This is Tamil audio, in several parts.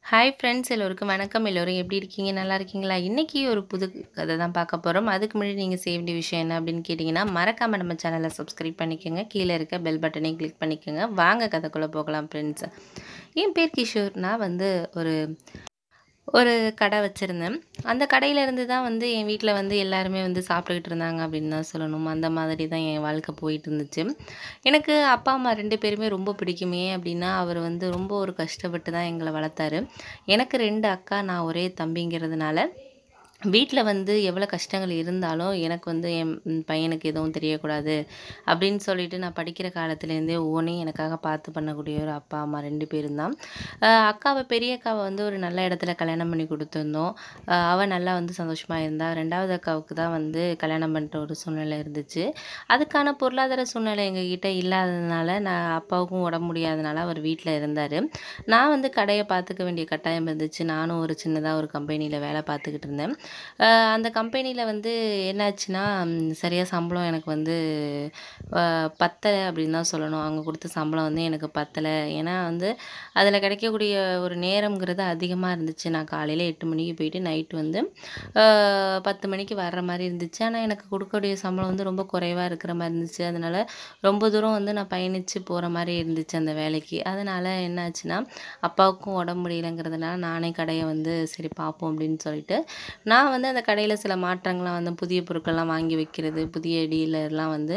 ஹாய் ஃப்ரெண்ட்ஸ் எல்லோருக்கும் வணக்கம் எல்லோரும் எப்படி இருக்கீங்க நல்லா இருக்கீங்களா இன்றைக்கி ஒரு புது கதை தான் பார்க்க போகிறோம் அதுக்கு முன்னாடி நீங்கள் செய்ய வேண்டிய விஷயம் என்ன அப்படின்னு கேட்டிங்கன்னா மறக்காமல் நம்ம சேனலை சப்ஸ்கிரைப் பண்ணிக்கோங்க கீழே இருக்க பெல் பட்டனையும் கிளிக் பண்ணிக்கோங்க வாங்க கதைக்குள்ளே போகலாம் ஃப்ரெண்ட்ஸ் என் பேர் கிஷோர் நான் வந்து ஒரு ஒரு கடை வச்சுருந்தேன் அந்த கடையிலேருந்து தான் வந்து என் வீட்டில் வந்து எல்லாருமே வந்து சாப்பிட்டுக்கிட்டு இருந்தாங்க அப்படின்னு தான் சொல்லணும் அந்த மாதிரி தான் என் வாழ்க்கை போயிட்டு இருந்துச்சு எனக்கு அப்பா அம்மா ரெண்டு பேருமே ரொம்ப பிடிக்குமே அப்படின்னா அவர் வந்து ரொம்ப ஒரு கஷ்டப்பட்டு தான் எங்களை வளர்த்தாரு எனக்கு ரெண்டு அக்கா நான் ஒரே தம்பிங்கிறதுனால வீட்டில் வந்து எவ்வளோ கஷ்டங்கள் இருந்தாலும் எனக்கு வந்து என் பையனுக்கு எதுவும் தெரியக்கூடாது அப்படின்னு சொல்லிட்டு நான் படிக்கிற காலத்துலேருந்தே ஒவ்வொன்றையும் எனக்காக பார்த்து பண்ணக்கூடிய ஒரு அப்பா அம்மா ரெண்டு பேரும் தான் ஆஹ் அக்காவை பெரிய அக்காவை வந்து ஒரு நல்ல இடத்துல கல்யாணம் பண்ணி கொடுத்துருந்தோம் ஆஹ் அவள் நல்லா வந்து சந்தோஷமாக இருந்தா ரெண்டாவது அக்காவுக்கு தான் வந்து கல்யாணம் பண்ணுற ஒரு சூழ்நிலை இருந்துச்சு அதுக்கான பொருளாதார சூழ்நிலை எங்ககிட்ட இல்லாததுனால நான் அப்பாவுக்கும் உடம்பு முடியாதனால அவர் வீட்டில் இருந்தார் நான் வந்து கடையை பார்த்துக்க வேண்டிய கட்டாயம் இருந்துச்சு நானும் ஒரு சின்னதாக ஒரு கம்பெனியில் வேலை பார்த்துக்கிட்டு இருந்தேன் ஆஹ் அந்த கம்பெனியில் வந்து என்னாச்சுன்னா சரியாக சம்பளம் எனக்கு வந்து ஆஹ் பத்தலை அப்படின்னு தான் சொல்லணும் அவங்க கொடுத்த சம்பளம் வந்து எனக்கு பத்தலை ஏன்னா வந்து அதில் கிடைக்கக்கூடிய ஒரு நேரம்ங்கிறது அதிகமாக இருந்துச்சு நான் காலையில் எட்டு மணிக்கு போயிட்டு நைட்டு வந்து ஆஹ் பத்து மணிக்கு வர்ற மாதிரி இருந்துச்சு ஆனால் எனக்கு கொடுக்கக்கூடிய சம்பளம் வந்து ரொம்ப குறைவாக இருக்கிற மாதிரி இருந்துச்சு அதனால் ரொம்ப தூரம் வந்து நான் பயணித்து போகிற மாதிரி இருந்துச்சு அந்த வேலைக்கு அதனால் என்னாச்சுன்னா அப்பாவுக்கும் உடம்பு முடியலைங்கிறதுனால நானே கடையை வந்து சரி பார்ப்போம் அப்படின்னு சொல்லிட்டு நான் வந்து அந்த கடையில் சில மாற்றங்கள்லாம் வந்து புதிய பொருட்கள்லாம் வாங்கி வைக்கிறது புதிய டீலர்லாம் வந்து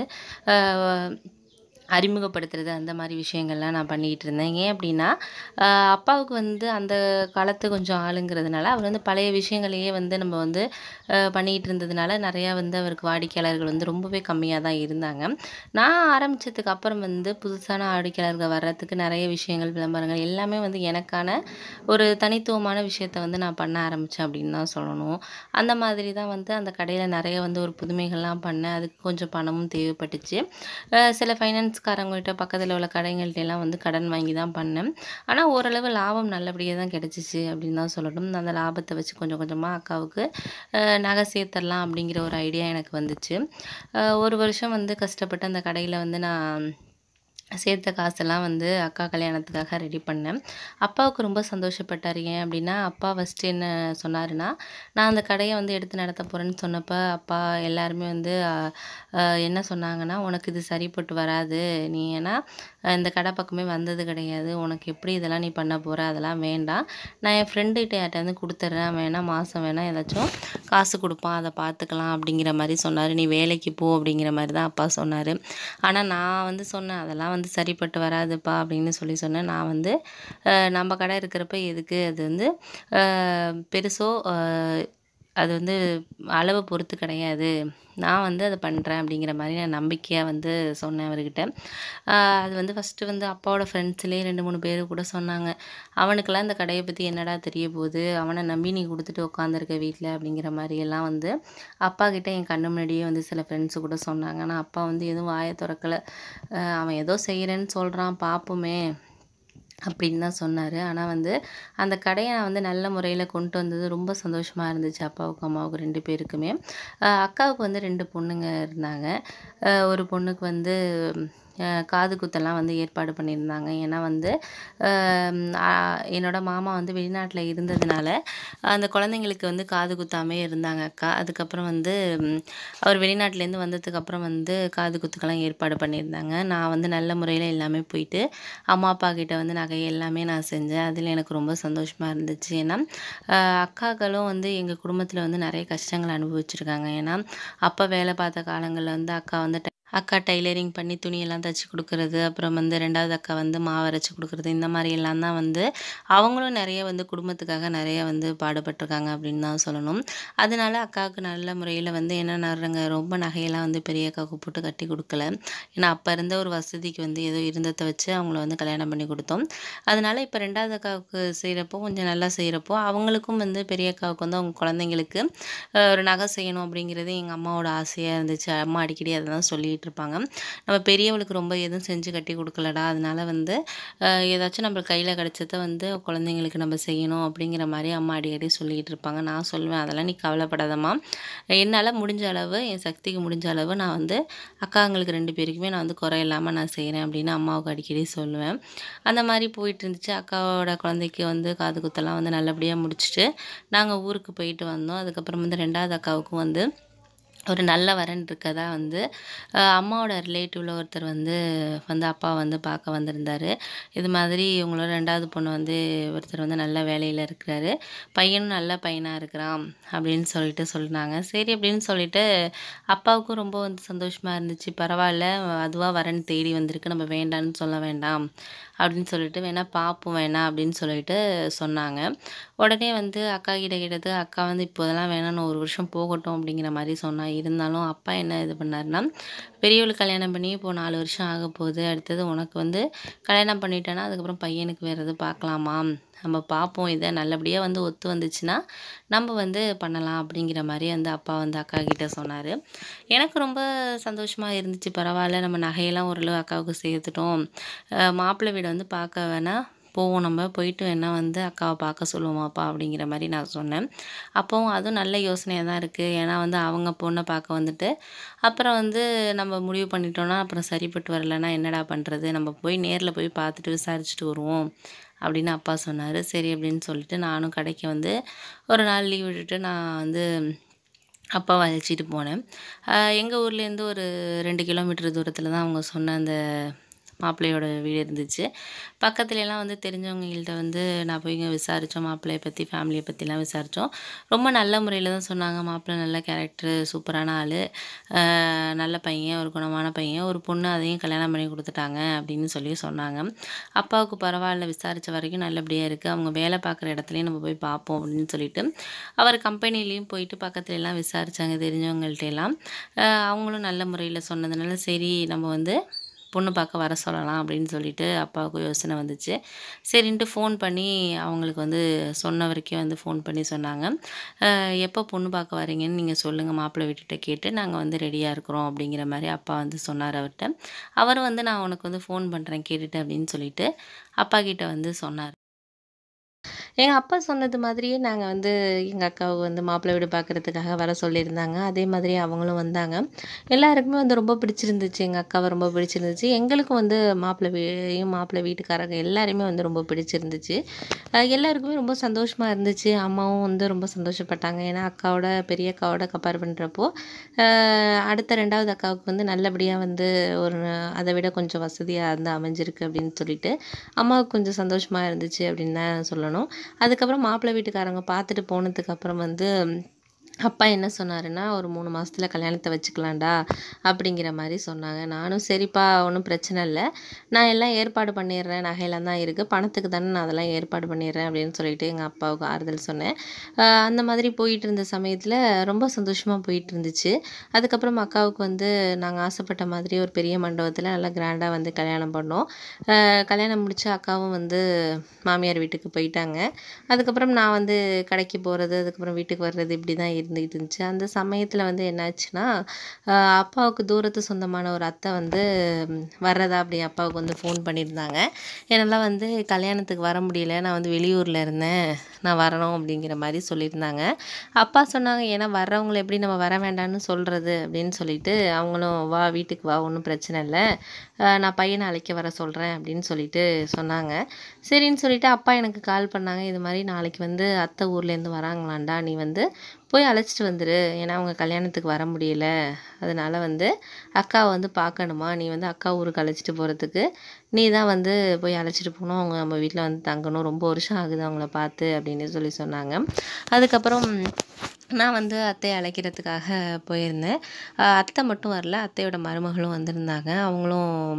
ஆஹ் அறிமுகப்படுத்துறது அந்த மாதிரி விஷயங்கள்லாம் நான் பண்ணிக்கிட்டு இருந்தேன் ஏன் அப்படின்னா ஆஹ் அப்பாவுக்கு வந்து அந்த காலத்து கொஞ்சம் ஆளுங்கிறதுனால அவர் வந்து பழைய விஷயங்களையே வந்து நம்ம வந்து ஆஹ் பண்ணிக்கிட்டு இருந்ததுனால நிறையா வந்து அவருக்கு வாடிக்கையாளர்கள் வந்து ரொம்பவே கம்மியாக தான் இருந்தாங்க நான் ஆரம்பித்ததுக்கு அப்புறம் வந்து புதுசான வாடிக்கையாளர்கள் வர்றதுக்கு நிறைய விஷயங்கள் விளம்பரங்கள் எல்லாமே வந்து எனக்கான ஒரு தனித்துவமான விஷயத்த வந்து நான் பண்ண ஆரம்பித்தேன் அப்படின்னு தான் சொல்லணும் அந்த மாதிரி தான் வந்து அந்த கடையில் நிறைய வந்து ஒரு புதுமைகள்லாம் பண்ணேன் அதுக்கு கொஞ்சம் பணமும் தேவைப்பட்டுச்சு அஹ் சில ஃபைனான்ஸ்காரங்கள்கிட்ட பக்கத்தில் உள்ள கடைகள்ட்ட எல்லாம் வந்து கடன் வாங்கி தான் பண்ணேன் ஆனால் ஓரளவு லாபம் நல்லபடியாக தான் கிடச்சிச்சு அப்படின்னு தான் சொல்லணும் அந்த லாபத்தை வச்சு கொஞ்சம் கொஞ்சமாக அக்காவுக்கு அஹ் நகை சேர்த்துடலாம் அப்படிங்கிற ஒரு ஐடியா எனக்கு வந்துச்சு அஹ் ஒரு வருஷம் வந்து கஷ்டப்பட்டு அந்த கடையில் வந்து நான் சேர்த்த காசெல்லாம் வந்து அக்கா கல்யாணத்துக்காக ரெடி பண்ணேன் அப்பாவுக்கு ரொம்ப சந்தோஷப்பட்டார் ஏன் அப்படின்னா அப்பா ஃபஸ்ட்டு என்ன சொன்னாருன்னா நான் அந்த கடையை வந்து எடுத்து நடத்த போகிறேன்னு சொன்னப்போ அப்பா எல்லாருமே வந்து அஹ், அஹ், என்ன சொன்னாங்கன்னா உனக்கு இது சரிப்பட்டு வராது நீ ஏன்னா அஹ், இந்த கடை பக்கமே வந்தது கிடையாது உனக்கு எப்படி இதெல்லாம் நீ பண்ண போகிற அதெல்லாம் வேண்டாம் நான் என் ஃப்ரெண்டுகிட்ட யார்ட்ட கொடுத்துட்றேன் வேணால் மாதம் வேணால் ஏதாச்சும் காசு கொடுப்பான் அதை பார்த்துக்கலாம் அப்படிங்கிற மாதிரி சொன்னார் நீ வேலைக்கு போ அப்படிங்கிற மாதிரி தான் அப்பா சொன்னார் ஆனால் நான் வந்து சொன்னேன் அதெல்லாம் வந்து சரிப்பட்டு வராதுப்பா அப்படின்னு சொல்லி சொன்னேன் நான் வந்து அஹ், நம்ம கடை இருக்கிறப்ப எதுக்கு அது வந்து அஹ், பெருசோ அஹ், அது வந்து அளவை பொறுத்து கிடையாது நான் வந்து அதை பண்ணுறேன் அப்படிங்கிற மாதிரி நான் நம்பிக்கையாக வந்து சொன்னேன் அவர்கிட்ட ஆஹ் அது வந்து ஃபஸ்ட்டு வந்து அப்பாவோட ஃப்ரெண்ட்ஸ்லேயே ரெண்டு மூணு பேர் கூட சொன்னாங்க அவனுக்கெல்லாம் இந்த கடையை பற்றி என்னடா தெரிய போகுது அவனை நம்பி நீ கொடுத்துட்டு உட்காந்துருக்க வீட்டில் அப்படிங்கிற மாதிரி எல்லாம் வந்து அப்பா கிட்ட என் கண்ணு முன்னாடியே வந்து சில ஃப்ரெண்ட்ஸு கூட சொன்னாங்க ஆனால் அப்பா வந்து எதுவும் வாயை திறக்கலை ஆஹ் அவன் ஏதோ செய்கிறேன்னு சொல்கிறான் பார்ப்போமே அப்படின்னு தான் சொன்னார் ஆனால் வந்து அந்த கடையை நான் வந்து நல்ல முறையில் கொண்டு வந்தது ரொம்ப சந்தோஷமாக இருந்துச்சு அப்பாவுக்கும் அம்மாவுக்கும் ரெண்டு பேருக்குமே ஆஹ் அக்காவுக்கு வந்து ரெண்டு பொண்ணுங்க இருந்தாங்க ஆஹ் ஒரு பொண்ணுக்கு வந்து ஆஹ் காது குத்தெல்லாம் வந்து ஏற்பாடு பண்ணியிருந்தாங்க ஏன்னா வந்து ஆஹ் ஆஹ் என்னோட மாமா வந்து வெளிநாட்டில் இருந்ததுனால அந்த குழந்தைங்களுக்கு வந்து காது குத்தாமே இருந்தாங்க அக்கா அதுக்கப்புறம் வந்து ம், அவர் வெளிநாட்டிலேருந்து வந்ததுக்கப்புறம் வந்து காது குத்துக்கெல்லாம் ஏற்பாடு பண்ணியிருந்தாங்க நான் வந்து நல்ல முறையில் எல்லாமே போயிட்டு அம்மா அப்பா கிட்ட வந்து நகை எல்லாமே நான் செஞ்சேன் அதில் எனக்கு ரொம்ப சந்தோஷமாக இருந்துச்சு ஏன்னா ஆஹ் அக்காக்களும் வந்து எங்கள் குடும்பத்தில் வந்து நிறைய கஷ்டங்கள் அனுபவிச்சிருக்காங்க ஏன்னா அப்பா வேலை பார்த்த காலங்களில் வந்து அக்கா வந்து டை- அக்கா டைலரிங் பண்ணி துணியெல்லாம் தைச்சி கொடுக்கறது அப்புறம் வந்து ரெண்டாவது அக்கா வந்து மாவு அரைச்சி கொடுக்குறது இந்த மாதிரி எல்லாம் தான் வந்து அவங்களும் நிறைய வந்து குடும்பத்துக்காக நிறைய வந்து பாடுபட்டிருக்காங்க அப்படின்னு தான் சொல்லணும் அதனால அக்காவுக்கு நல்ல முறையில் வந்து என்ன நடுறங்க ரொம்ப நகையெல்லாம் வந்து பெரிய அக்காவுக்கு போட்டு கட்டி கொடுக்கல ஏன்னா அப்போ இருந்த ஒரு வசதிக்கு வந்து ஏதோ இருந்ததை வச்சு அவங்கள வந்து கல்யாணம் பண்ணி கொடுத்தோம் அதனால இப்போ ரெண்டாவது அக்காவுக்கு செய்கிறப்போ கொஞ்சம் நல்லா செய்கிறப்போ அவங்களுக்கும் வந்து பெரிய அக்காவுக்கு வந்து அவங்க குழந்தைங்களுக்கு அஹ், ஒரு நகை செய்யணும் அப்படிங்கிறது எங்கள் அம்மாவோட ஆசையாக இருந்துச்சு அம்மா அடிக்கடி அதை தான் சொல்லிகிட்டு இருப்பாங்க நம்ம பெரியவளுக்கு ரொம்ப எதுவும் செஞ்சு கட்டி கொடுக்கலடா அதனால வந்து அஹ், ஏதாச்சும் நம்ம கையில் கிடச்சத வந்து குழந்தைங்களுக்கு நம்ம செய்யணும் அப்படிங்கிற மாதிரி அம்மா அடிக்கடி சொல்லிக்கிட்டு இருப்பாங்க நான் சொல்லுவேன் அதெல்லாம் நீ கவலைப்படாதம்மா என்னால் முடிஞ்ச அளவு என் சக்திக்கு முடிஞ்ச அளவு நான் வந்து அக்காங்களுக்கு ரெண்டு பேருக்குமே நான் வந்து குறை இல்லாமல் நான் செய்கிறேன் அப்படின்னு அம்மாவுக்கு அடிக்கடி சொல்லுவேன் அந்த மாதிரி போயிட்டு இருந்துச்சு அக்காவோட குழந்தைக்கு வந்து காது குத்தெல்லாம் வந்து நல்லபடியாக முடிச்சுட்டு நாங்கள் ஊருக்கு போயிட்டு வந்தோம் அதுக்கப்புறம் வந்து ரெண்டாவது அக்காவுக்கும் வந்து ஒரு நல்ல வரன் இருக்கதா வந்து அஹ், அம்மாவோட ரிலேட்டிவில் ஒருத்தர் வந்து வந்து அப்பா வந்து பார்க்க வந்திருந்தாரு இது மாதிரி உங்களோட ரெண்டாவது பொண்ணு வந்து ஒருத்தர் வந்து நல்ல வேலையில் இருக்கிறாரு பையனும் நல்ல பையனாக இருக்கிறான் அப்படின்னு சொல்லிட்டு சொன்னாங்க சரி அப்படின்னு சொல்லிட்டு அப்பாவுக்கும் ரொம்ப வந்து சந்தோஷமாக இருந்துச்சு பரவாயில்ல அதுவாக வரன் தேடி வந்திருக்கு நம்ம வேண்டான்னு சொல்ல வேண்டாம் அப்படின்னு சொல்லிட்டு வேணா பார்ப்போம் வேணாம் அப்படின்னு சொல்லிட்டு சொன்னாங்க உடனே வந்து அக்கா கிட்ட கேட்டது அக்கா வந்து இப்போதெல்லாம் வேணாம் நான் ஒரு வருஷம் போகட்டும் அப்படிங்கிற மாதிரி சொன்னா இருந்தாலும் அப்பா என்ன இது பண்ணாருன்னா பெரியவளுக்கு கல்யாணம் பண்ணி இப்போ நாலு வருஷம் ஆக போகுது அடுத்தது உனக்கு வந்து கல்யாணம் பண்ணிட்டேன்னா அதுக்கப்புறம் பையனுக்கு வேறு எதுவும் பார்க்கலாமா நம்ம பார்ப்போம் இதை நல்லபடியாக வந்து ஒத்து வந்துச்சுன்னா நம்ம வந்து பண்ணலாம் அப்படிங்கிற மாதிரி வந்து அப்பா வந்து அக்கா கிட்ட சொன்னார் எனக்கு ரொம்ப சந்தோஷமாக இருந்துச்சு பரவாயில்ல நம்ம நகையெல்லாம் ஓரளவு அக்காவுக்கு சேர்த்துட்டோம் அஹ் மாப்பிள்ளை வீடு வந்து பார்க்க வேணா போவோம் நம்ம போயிட்டு வேணா வந்து அக்காவை பார்க்க சொல்லுவோமாப்பா அப்படிங்கிற மாதிரி நான் சொன்னேன் அப்போவும் அதுவும் நல்ல யோசனையாக தான் இருக்குது ஏன்னா வந்து அவங்க பொண்ணை பார்க்க வந்துட்டு அப்புறம் வந்து நம்ம முடிவு பண்ணிட்டோம்னா அப்புறம் சரிப்பட்டு வரலன்னா என்னடா பண்ணுறது நம்ம போய் நேரில் போய் பார்த்துட்டு விசாரிச்சுட்டு வருவோம் அப்படின்னு அப்பா சொன்னார் சரி அப்படின்னு சொல்லிட்டு நானும் கடைக்கு வந்து ஒரு நாள் லீவ் விட்டுட்டு நான் வந்து அப்பாவை அழைச்சிட்டு போனேன் எங்கள் ஊர்லேருந்து ஒரு ரெண்டு கிலோமீட்டர் தூரத்தில் தான் அவங்க சொன்ன அந்த மாப்பிள்ளையோட வீடு இருந்துச்சு பக்கத்துலலாம் வந்து தெரிஞ்சவங்கள்ட்ட வந்து நான் போய் இங்கே விசாரித்தோம் மாப்பிள்ளையை பற்றி ஃபேமிலியை பற்றிலாம் விசாரித்தோம் ரொம்ப நல்ல முறையில் தான் சொன்னாங்க மாப்பிள்ளை நல்ல கேரக்டர் சூப்பரான ஆள் நல்ல பையன் ஒரு குணமான பையன் ஒரு பொண்ணு அதையும் கல்யாணம் பண்ணி கொடுத்துட்டாங்க அப்படின்னு சொல்லி சொன்னாங்க அப்பாவுக்கு பரவாயில்ல விசாரித்த வரைக்கும் நல்லபடியாக இருக்குது அவங்க வேலை பார்க்குற இடத்துலையும் நம்ம போய் பார்ப்போம் அப்படின்னு சொல்லிட்டு அவர் கம்பெனிலையும் போயிட்டு பக்கத்துல எல்லாம் விசாரித்தாங்க தெரிஞ்சவங்கள்ட்ட எல்லாம் அஹ் அவங்களும் நல்ல முறையில் சொன்னதுனால சரி நம்ம வந்து பொண்ணு பார்க்க வர சொல்லலாம் அப்படின்னு சொல்லிட்டு அப்பாவுக்கு யோசனை வந்துச்சு சரின்ட்டு ஃபோன் பண்ணி அவங்களுக்கு வந்து சொன்ன வரைக்கும் வந்து ஃபோன் பண்ணி சொன்னாங்க "அஹ், எப்போ பொண்ணு பார்க்க வரீங்கன்னு நீங்கள் சொல்லுங்கள் மாப்பிள்ளை வீட்டுகிட்ட கேட்டு நாங்கள் வந்து ரெடியாக இருக்கிறோம் அப்படிங்கிற மாதிரி அப்பா வந்து சொன்னார் அவர்கிட்ட அவர் வந்து நான் உனக்கு வந்து ஃபோன் பண்ணுறேன் கேட்டுட்டு அப்படின்னு சொல்லிட்டு அப்பா கிட்ட வந்து சொன்னார் எங்கள் அப்பா சொன்னது மாதிரியே நாங்கள் வந்து எங்கள் அக்காவை வந்து மாப்பிள்ளை வீடு பார்க்குறதுக்காக வர சொல்லியிருந்தாங்க அதே மாதிரி அவங்களும் வந்தாங்க எல்லாருக்குமே வந்து ரொம்ப பிடிச்சிருந்துச்சு எங்கள் அக்காவை ரொம்ப பிடிச்சிருந்துச்சு எங்களுக்கும் வந்து மாப்பிள்ளை வீயும் மாப்பிள்ளை வீட்டுக்காரங்க எல்லாருமே வந்து ரொம்ப பிடிச்சிருந்துச்சு அஹ் எல்லாருக்குமே ரொம்ப சந்தோஷமாக இருந்துச்சு அம்மாவும் வந்து ரொம்ப சந்தோஷப்பட்டாங்க ஏன்னா அக்காவோட பெரிய அக்காவோட கம்பேர் பண்ணுறப்போ அடுத்த ரெண்டாவது அக்காவுக்கு வந்து நல்லபடியாக வந்து ஒரு அதை விட கொஞ்சம் வசதியாக வந்து அமைஞ்சிருக்கு அப்படின்னு சொல்லிட்டு அம்மாவுக்கு கொஞ்சம் சந்தோஷமாக இருந்துச்சு அப்படின்னு தான் சொல்லணும் அதுக்கப்புறம் மாப்பிள்ளை வீட்டுக்காரங்க பார்த்துட்டு போனதுக்கு அப்புறம் வந்து அப்பா என்ன சொன்னாருன்னா ஒரு மூணு மாசத்துல கல்யாணத்தை வச்சுக்கலாம்டா அப்படிங்கிற மாதிரி சொன்னாங்க நானும் சரிப்பா ஒன்றும் பிரச்சனை இல்லை நான் எல்லாம் ஏற்பாடு பண்ணிடுறேன் நகையெல்லாம் தான் இருக்குது பணத்துக்கு தானே நான் அதெல்லாம் ஏற்பாடு பண்ணிடுறேன் அப்படின்னு சொல்லிட்டு எங்கள் அப்பாவுக்கு ஆறுதல் சொன்னேன் ஆஹ் அந்த மாதிரி போயிட்டு இருந்த சமயத்தில் ரொம்ப சந்தோஷமாக போயிட்டு இருந்துச்சு அதுக்கப்புறம் அக்காவுக்கு வந்து நாங்கள் ஆசைப்பட்ட மாதிரி ஒரு பெரிய மண்டபத்தில் நல்லா கிராண்டாக வந்து கல்யாணம் பண்ணோம் ஆஹ் கல்யாணம் முடிச்சு அக்காவும் வந்து மாமியார் வீட்டுக்கு போயிட்டாங்க அதுக்கப்புறம் நான் வந்து கடைக்கு போகிறது அதுக்கப்புறம் வீட்டுக்கு வர்றது இப்படி தான் இருந்துகிட்டு இருந்துச்சு அந்த சமயத்தில் வந்து என்னாச்சுன்னா ஆஹ் அப்பாவுக்கு தூரத்து சொந்தமான ஒரு அத்தை வந்து ம், வர்றதா அப்படி அப்பாவுக்கு வந்து ஃபோன் பண்ணியிருந்தாங்க என்னால் வந்து கல்யாணத்துக்கு வர முடியல நான் வந்து வெளியூரில் இருந்தேன் நான் வரணும் அப்படிங்கிற மாதிரி சொல்லியிருந்தாங்க அப்பா சொன்னாங்க ஏன்னா வர்றவங்களை எப்படி நம்ம வர வேண்டாம்னு சொல்கிறது அப்படின்னு சொல்லிட்டு அவங்களும் வா வீட்டுக்கு வா ஒன்றும் பிரச்சனை இல்லை ஆஹ் நான் பையனை அழைக்க வர சொல்கிறேன் அப்படின்னு சொல்லிட்டு சொன்னாங்க சரின்னு சொல்லிட்டு அப்பா எனக்கு கால் பண்ணாங்க இது மாதிரி நாளைக்கு வந்து அத்தை ஊர்லேருந்து வராங்களாண்டா நீ வந்து போய் அழைச்சிட்டு வந்துரு ஏன்னா அவங்க கல்யாணத்துக்கு வர முடியல அதனால வந்து அக்காவை வந்து பார்க்கணுமா நீ வந்து அக்கா ஊருக்கு அழைச்சிட்டு போகிறதுக்கு நீ தான் வந்து போய் அழைச்சிட்டு போகணும் அவங்க நம்ம வீட்டில் வந்து தங்கணும் ரொம்ப வருஷம் ஆகுது அவங்கள பார்த்து அப்படின்னு சொல்லி சொன்னாங்க அதுக்கப்புறம் நான் வந்து அத்தையை அழைக்கிறதுக்காக போயிருந்தேன் ஆஹ் அத்தை மட்டும் வரல அத்தையோட மருமகளும் வந்திருந்தாங்க அவங்களும்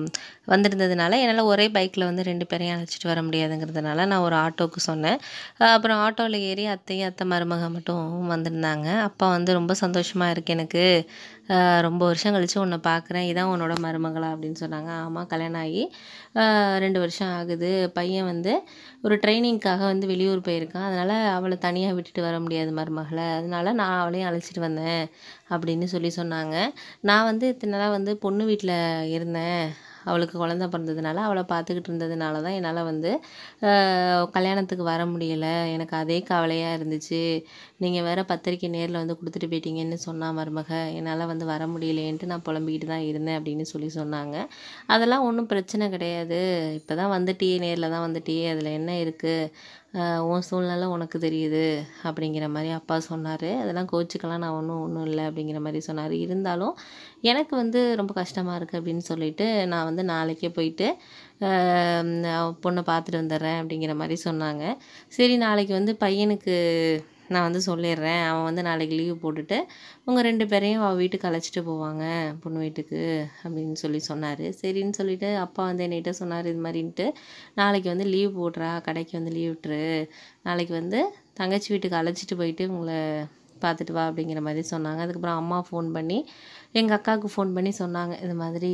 வந்திருந்ததுனால என்னால் ஒரே பைக்கில் வந்து ரெண்டு பேரையும் அழைச்சிட்டு வர முடியாதுங்கிறதுனால நான் ஒரு ஆட்டோவுக்கு சொன்னேன் அஹ் அப்புறம் ஆட்டோவில் ஏறி அத்தையும் அத்தை மருமக மட்டும் வந்திருந்தாங்க அப்பா வந்து ரொம்ப சந்தோஷமாக இருக்கு எனக்கு அஹ் ரொம்ப வருஷம் கழித்து உன்னை பார்க்குறேன் இதான் உன்னோட மருமகளா அப்படின்னு சொன்னாங்க ஆமாம் கல்யாணம் ஆகி அஹ் ரெண்டு வருஷம் ஆகுது பையன் வந்து ஒரு ட்ரைனிங்க்காக வந்து வெளியூர் போயிருக்கான் அதனால் அவளை தனியாக விட்டுட்டு வர முடியாது மருமகளை அதனால நான் அவளையும் அழைச்சிட்டு வந்தேன் அப்படின்னு சொல்லி சொன்னாங்க நான் வந்து இத்தனை நாளாக வந்து பொண்ணு வீட்டில் இருந்தேன் அவளுக்கு குழந்த பிறந்ததுனால அவளை பார்த்துக்கிட்டு இருந்ததுனால தான் என்னால் வந்து அஹ், கல்யாணத்துக்கு வர முடியலை எனக்கு அதே கவலையாக இருந்துச்சு நீங்கள் வேறு பத்திரிக்கை நேரில் வந்து கொடுத்துட்டு போயிட்டீங்கன்னு சொன்னா மருமக என்னால் வந்து வர முடியலேன்ட்டு நான் புலம்பிக்கிட்டு தான் இருந்தேன் அப்படின்னு சொல்லி சொன்னாங்க அதெல்லாம் ஒன்றும் பிரச்சனை கிடையாது இப்போ தான் வந்துட்டியே நேரில் தான் வந்துட்டியே அதில் என்ன இருக்குது உன் சூழ்நிலை உனக்கு தெரியுது அப்படிங்கிற மாதிரி அப்பா சொன்னார் அதெல்லாம் கோச்சிக்கலாம் நான் ஒன்றும் ஒன்றும் இல்லை அப்படிங்கிற மாதிரி சொன்னார் இருந்தாலும் எனக்கு வந்து ரொம்ப கஷ்டமாக இருக்குது அப்படின்னு சொல்லிட்டு நான் வந்து நாளைக்கே போயிட்டு ஆஹ் நான் பொண்ணை பார்த்துட்டு வந்துடுறேன் அப்படிங்கிற மாதிரி சொன்னாங்க சரி நாளைக்கு வந்து பையனுக்கு நான் வந்து சொல்லிடுறேன் அவன் வந்து நாளைக்கு லீவு போட்டுட்டு உங்கள் ரெண்டு பேரையும் அவள் வீட்டுக்கு அழைச்சிட்டு போவாங்க பொண்ணு வீட்டுக்கு அப்படின்னு சொல்லி சொன்னார் சரின்னு சொல்லிட்டு அப்பா வந்து என்கிட்ட சொன்னார் இது மாதிரின்ட்டு நாளைக்கு வந்து லீவ் போடுறா கடைக்கு வந்து லீவ் விட்டுரு நாளைக்கு வந்து தங்கச்சி வீட்டுக்கு அழைச்சிட்டு போயிட்டு உங்களை பார்த்துட்டு வா அப்படிங்கிற மாதிரி சொன்னாங்க அதுக்கப்புறம் அம்மா ஃபோன் பண்ணி எங்கள் அக்காவுக்கு ஃபோன் பண்ணி சொன்னாங்க இது மாதிரி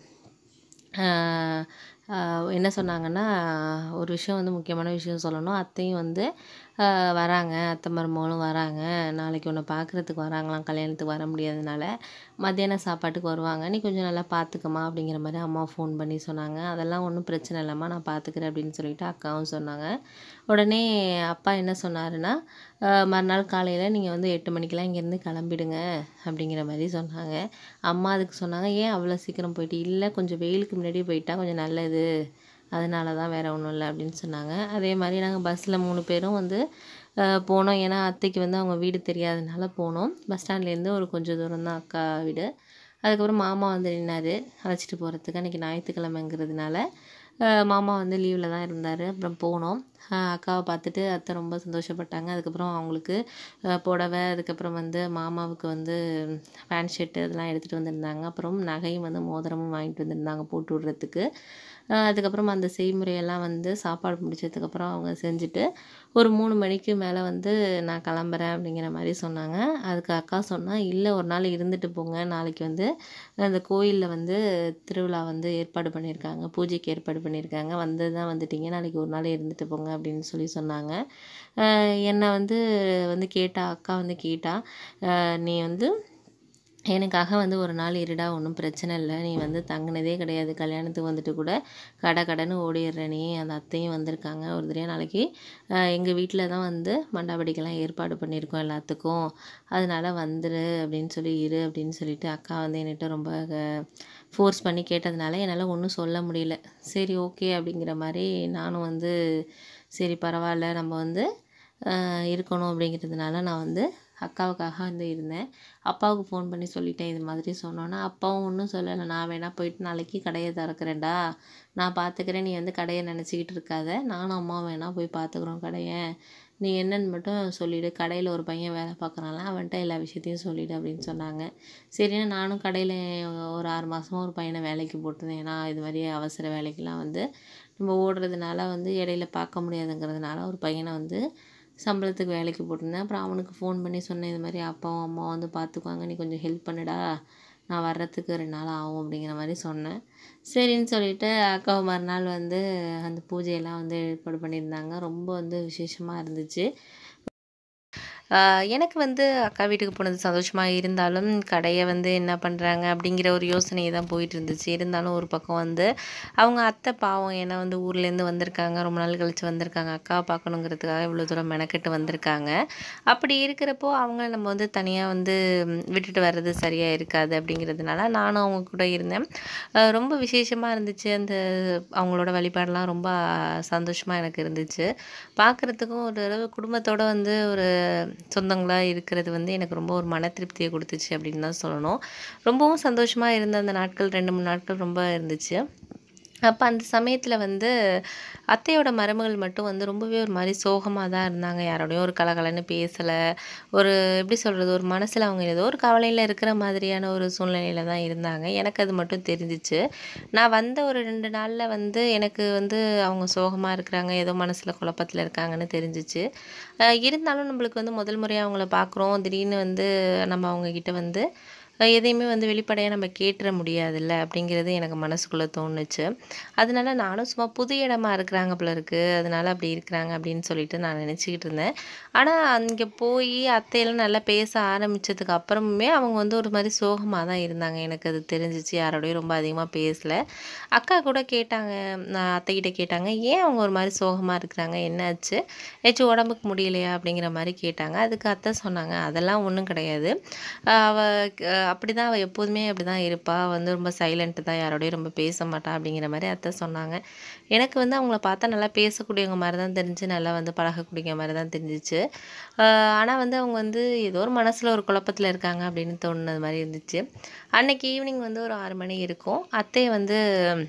ஆஹ் ஆஹ் என்ன சொன்னாங்கன்னா ஒரு விஷயம் வந்து முக்கியமான விஷயம் சொல்லணும் அத்தையும் வந்து ஆஹ் வராங்க அத்தை மருமகளும் வராங்க நாளைக்கு உன்னை பார்க்குறதுக்கு வராங்களாம் கல்யாணத்துக்கு வர முடியாதனால மத்தியான சாப்பாட்டுக்கு வருவாங்க நீ கொஞ்சம் நல்லா பார்த்துக்கம்மா அப்படிங்கிற மாதிரி அம்மா ஃபோன் பண்ணி சொன்னாங்க அதெல்லாம் ஒன்றும் பிரச்சனை இல்லைம்மா நான் பார்த்துக்கிறேன் அப்படின்னு சொல்லிட்டு அக்காவும் சொன்னாங்க உடனே அப்பா என்ன சொன்னாருன்னா ஆஹ் மறுநாள் காலையில் நீங்கள் வந்து எட்டு மணிக்கெல்லாம் இங்கேருந்து கிளம்பிடுங்க அப்படிங்கிற மாதிரி சொன்னாங்க அம்மா அதுக்கு சொன்னாங்க ஏன் அவ்வளோ சீக்கிரம் போயிட்டு இல்லை கொஞ்சம் வெயிலுக்கு முன்னாடியே போயிட்டா கொஞ்சம் நல்லது அதனால தான் வேறு ஒன்றும் இல்லை அப்படின்னு சொன்னாங்க அதே மாதிரி நாங்கள் பஸ்ஸில் மூணு பேரும் வந்து அஹ், போனோம் ஏன்னா அத்தைக்கு வந்து அவங்க வீடு தெரியாதனால போனோம் பஸ் ஸ்டாண்ட்லேருந்து ஒரு கொஞ்சம் தூரம் தான் அக்கா வீடு அதுக்கப்புறம் மாமா வந்து நின்னார் அழைச்சிட்டு போகிறதுக்கு அன்றைக்கி ஞாயிற்றுக்கிழமைங்கிறதுனால அஹ், மாமா வந்து லீவில் தான் இருந்தார் அப்புறம் போனோம் அஹ், அக்காவை பார்த்துட்டு அத்தை ரொம்ப சந்தோஷப்பட்டாங்க அதுக்கப்புறம் அவங்களுக்கு அஹ், புடவை அதுக்கப்புறம் வந்து மாமாவுக்கு வந்து பேண்ட் ஷர்ட்டு அதெல்லாம் எடுத்துகிட்டு வந்திருந்தாங்க அப்புறம் நகையும் வந்து மோதிரமும் வாங்கிட்டு வந்திருந்தாங்க போட்டு விடுறதுக்கு அஹ், அதுக்கப்புறம் அந்த செய்முறையெல்லாம் வந்து சாப்பாடு முடிச்சதுக்கப்புறம் அவங்க செஞ்சுட்டு ஒரு மூணு மணிக்கு மேலே வந்து நான் கிளம்புறேன் அப்படிங்கிற மாதிரி சொன்னாங்க அதுக்கு அக்கா சொன்னால் இல்லை ஒரு நாள் இருந்துட்டு போங்க நாளைக்கு வந்து அந்த கோயிலில் வந்து திருவிழா வந்து ஏற்பாடு பண்ணியிருக்காங்க பூஜைக்கு ஏற்பாடு பண்ணியிருக்காங்க வந்து தான் வந்துட்டீங்க நாளைக்கு ஒரு நாள் இருந்துட்டு போங்க அப்படின்னு சொல்லி சொன்னாங்க அஹ் என்னை வந்து வந்து கேட்டா அக்கா வந்து கேட்டா அஹ் நீ வந்து எனக்காக வந்து ஒரு நாள் இருடா ஒன்றும் பிரச்சனை இல்லை நீ வந்து தங்குனதே கிடையாது கல்யாணத்துக்கு வந்துட்டு கூட கடை கடைன்னு ஓடிடுற நீ அந்த அத்தையும் வந்திருக்காங்க ஒரு தடவை நாளைக்கு எங்கள் வீட்டில் தான் வந்து மண்டாபடிக்கெல்லாம் ஏற்பாடு பண்ணியிருக்கோம் எல்லாத்துக்கும் அதனால வந்துரு அப்படின்னு சொல்லி இரு அப்படின்னு சொல்லிட்டு அக்கா வந்து என்கிட்ட ரொம்ப ஃபோர்ஸ் பண்ணி கேட்டதுனால என்னால் ஒன்றும் சொல்ல முடியல சரி ஓகே அப்படிங்கிற மாதிரி நானும் வந்து சரி பரவாயில்ல நம்ம வந்து ஆஹ் இருக்கணும் அப்படிங்கிறதுனால நான் வந்து அக்காவுக்காக வந்து இருந்தேன் அப்பாவுக்கு ஃபோன் பண்ணி சொல்லிட்டேன் இது மாதிரி சொன்னோன்னா அப்பாவும் ஒன்றும் சொல்லலை நான் வேணா போயிட்டு நாளைக்கு கடையை திறக்கிறேன்டா நான் பார்த்துக்கிறேன் நீ வந்து கடையை நினச்சிக்கிட்டு இருக்காத நானும் அம்மா வேணா போய் பார்த்துக்குறோம் கடையை நீ என்னன்னு மட்டும் சொல்லிவிடு கடையில் ஒரு பையன் வேலை பார்க்குறான்ல அவன்கிட்ட எல்லா விஷயத்தையும் சொல்லிவிடு அப்படின்னு சொன்னாங்க சரின்னு நானும் கடையில் ஒரு ஆறு மாதமாக ஒரு பையனை வேலைக்கு போட்டிருந்தேன் ஏன்னா இது மாதிரி அவசர வேலைக்கெல்லாம் வந்து நம்ம ஓடுறதுனால வந்து இடையில பார்க்க முடியாதுங்கிறதுனால ஒரு பையனை வந்து சம்பளத்துக்கு வேலைக்கு போட்டிருந்தேன் அப்புறம் அவனுக்கு ஃபோன் பண்ணி சொன்னேன் இது மாதிரி அப்பாவும் அம்மாவும் வந்து பார்த்துக்குவாங்க நீ கொஞ்சம் ஹெல்ப் பண்ணுடா நான் வர்றதுக்கு ரெண்டு நாள் ஆகும் அப்படிங்கிற மாதிரி சொன்னேன் சரின்னு சொல்லிட்டு அக்காவை மறுநாள் வந்து அந்த பூஜையெல்லாம் வந்து ஏற்பாடு பண்ணியிருந்தாங்க ரொம்ப வந்து விசேஷமாக இருந்துச்சு ஆஹ் எனக்கு வந்து அக்கா வீட்டுக்கு போனது சந்தோஷமாக இருந்தாலும் கடையை வந்து என்ன பண்ணுறாங்க அப்படிங்கிற ஒரு யோசனை தான் போயிட்டு இருந்துச்சு இருந்தாலும் ஒரு பக்கம் வந்து அவங்க அத்தை பாவம் ஏன்னா வந்து ஊர்லேருந்து வந்திருக்காங்க ரொம்ப நாள் கழிச்சு வந்திருக்காங்க அக்காவை பார்க்கணுங்கிறதுக்காக இவ்வளோ தூரம் மெனக்கெட்டு வந்திருக்காங்க அப்படி இருக்கிறப்போ அவங்க நம்ம வந்து தனியாக வந்து ம், விட்டுட்டு வர்றது சரியாக இருக்காது அப்படிங்கிறதுனால நானும் அவங்க கூட இருந்தேன் ஆஹ் ரொம்ப விசேஷமாக இருந்துச்சு அந்த அவங்களோட வழிபாடெல்லாம் ரொம்ப சந்தோஷமாக எனக்கு இருந்துச்சு பார்க்குறதுக்கும் ஒரு தடவை குடும்பத்தோட வந்து ஒரு சொந்தங்களாக இருக்கிறது வந்து எனக்கு ரொம்ப ஒரு மன திருப்தியை கொடுத்துச்சு அப்படின்னு தான் சொல்லணும் ரொம்பவும் சந்தோஷமாக இருந்த அந்த நாட்கள் ரெண்டு மூணு நாட்கள் ரொம்ப இருந்துச்சு அப்ப அந்த சமயத்தில வந்து அத்தையோட மருமகள் மட்டும் வந்து ரொம்பவே ஒரு மாரி சோகமா தான் இருந்தாங்க. யாரோடையும் ஒரு கலகலன்னு பேசல. ஒரு எப்படி சொல்றது? ஒரு மனசுல அவங்க ஏதோ ஒரு கவலையில இருக்கிற மாதிரியான ஒரு சூழ்நிலையில தான் இருந்தாங்க. எனக்கு அது மட்டும் தெரிஞ்சுச்சு. நான் வந்த ஒரு 2 நாள்ல வந்து எனக்கு வந்து அவங்க சோகமா இருக்கிறாங்க. ஏதோ மனசுல குழப்பத்தில இருக்காங்கன்னு தெரிஞ்சுச்சு. அ இருந்தாலும் நம்மளுக்கு வந்து முதல் முறையா அவங்கள பார்க்குறோம். திடீர்னு வந்து நம்ம அவங்க கிட்ட வந்து அ எதையுமே வந்து வெளிப்படையா நம்ம கேட்டுற முடியாதுல்ல, அப்படிங்கிறது எனக்கு மனசுக்குள்ள தோணுச்சு. அதனால நானும் சும்மா புது இடமா இருக்கிறாங்க போல இருக்கு. அதனால அப்படி இருக்கிறாங்க அப்படின்னு சொல்லிட்டு நான் நினச்சுக்கிட்டு இருந்தேன். ஆனா அங்க போயி அத்தையெல்லாம் நல்லா பேச ஆரம்பிச்சதுக்கு அப்புறமுமே அவங்க வந்து ஒரு மாரி சோகமா தான் இருந்தாங்க. எனக்கு அது தெரிஞ்சுச்சு. யாரோடையும் ரொம்ப அதிகமா பேசல. அக்கா கூட கேட்டாங்க. நான் அத்தைக்கிட்ட கேட்டாங்க. "ஏன் அவங்க ஒரு மாரி சோகமா இருக்கிறாங்க? என்னாச்சு? ஏதாச்சும் உடம்புக்கு முடியலையா?" அப்படிங்கிற மாரி கேட்டாங்க. அதுக்கு அத்தை சொன்னாங்க, "அதெல்லாம் ஒண்ணும் கிடையாது. அ அவ க அப்படிதான் அவ எப்போதுமே அப்படிதான் இருப்பா. வந்து ரொம்ப சைலண்ட் தான். யாரோடையும் ரொம்ப பேச மாட்டா." அப்படிங்கிற மாரி அத்தை சொன்னாங்க. எனக்கு வந்து அவங்கள பார்த்தா நல்லா பேசக்கூடியவங்க மாரி தான் தெரிஞ்சு. நல்லா வந்து பழகக்கூடிய மாரி தான் தெரிஞ்சுச்சு. அ ஆனா வந்து அவங்க வந்து ஏதோ ஒரு மனசுல ஒரு குழப்பத்தில இருக்காங்க அப்படின்னு தோணுனது மாரி இருந்துச்சு. அன்னைக்கு ஈவினிங் வந்து ஒரு 6 மணி இருக்கும். அத்தைய வந்து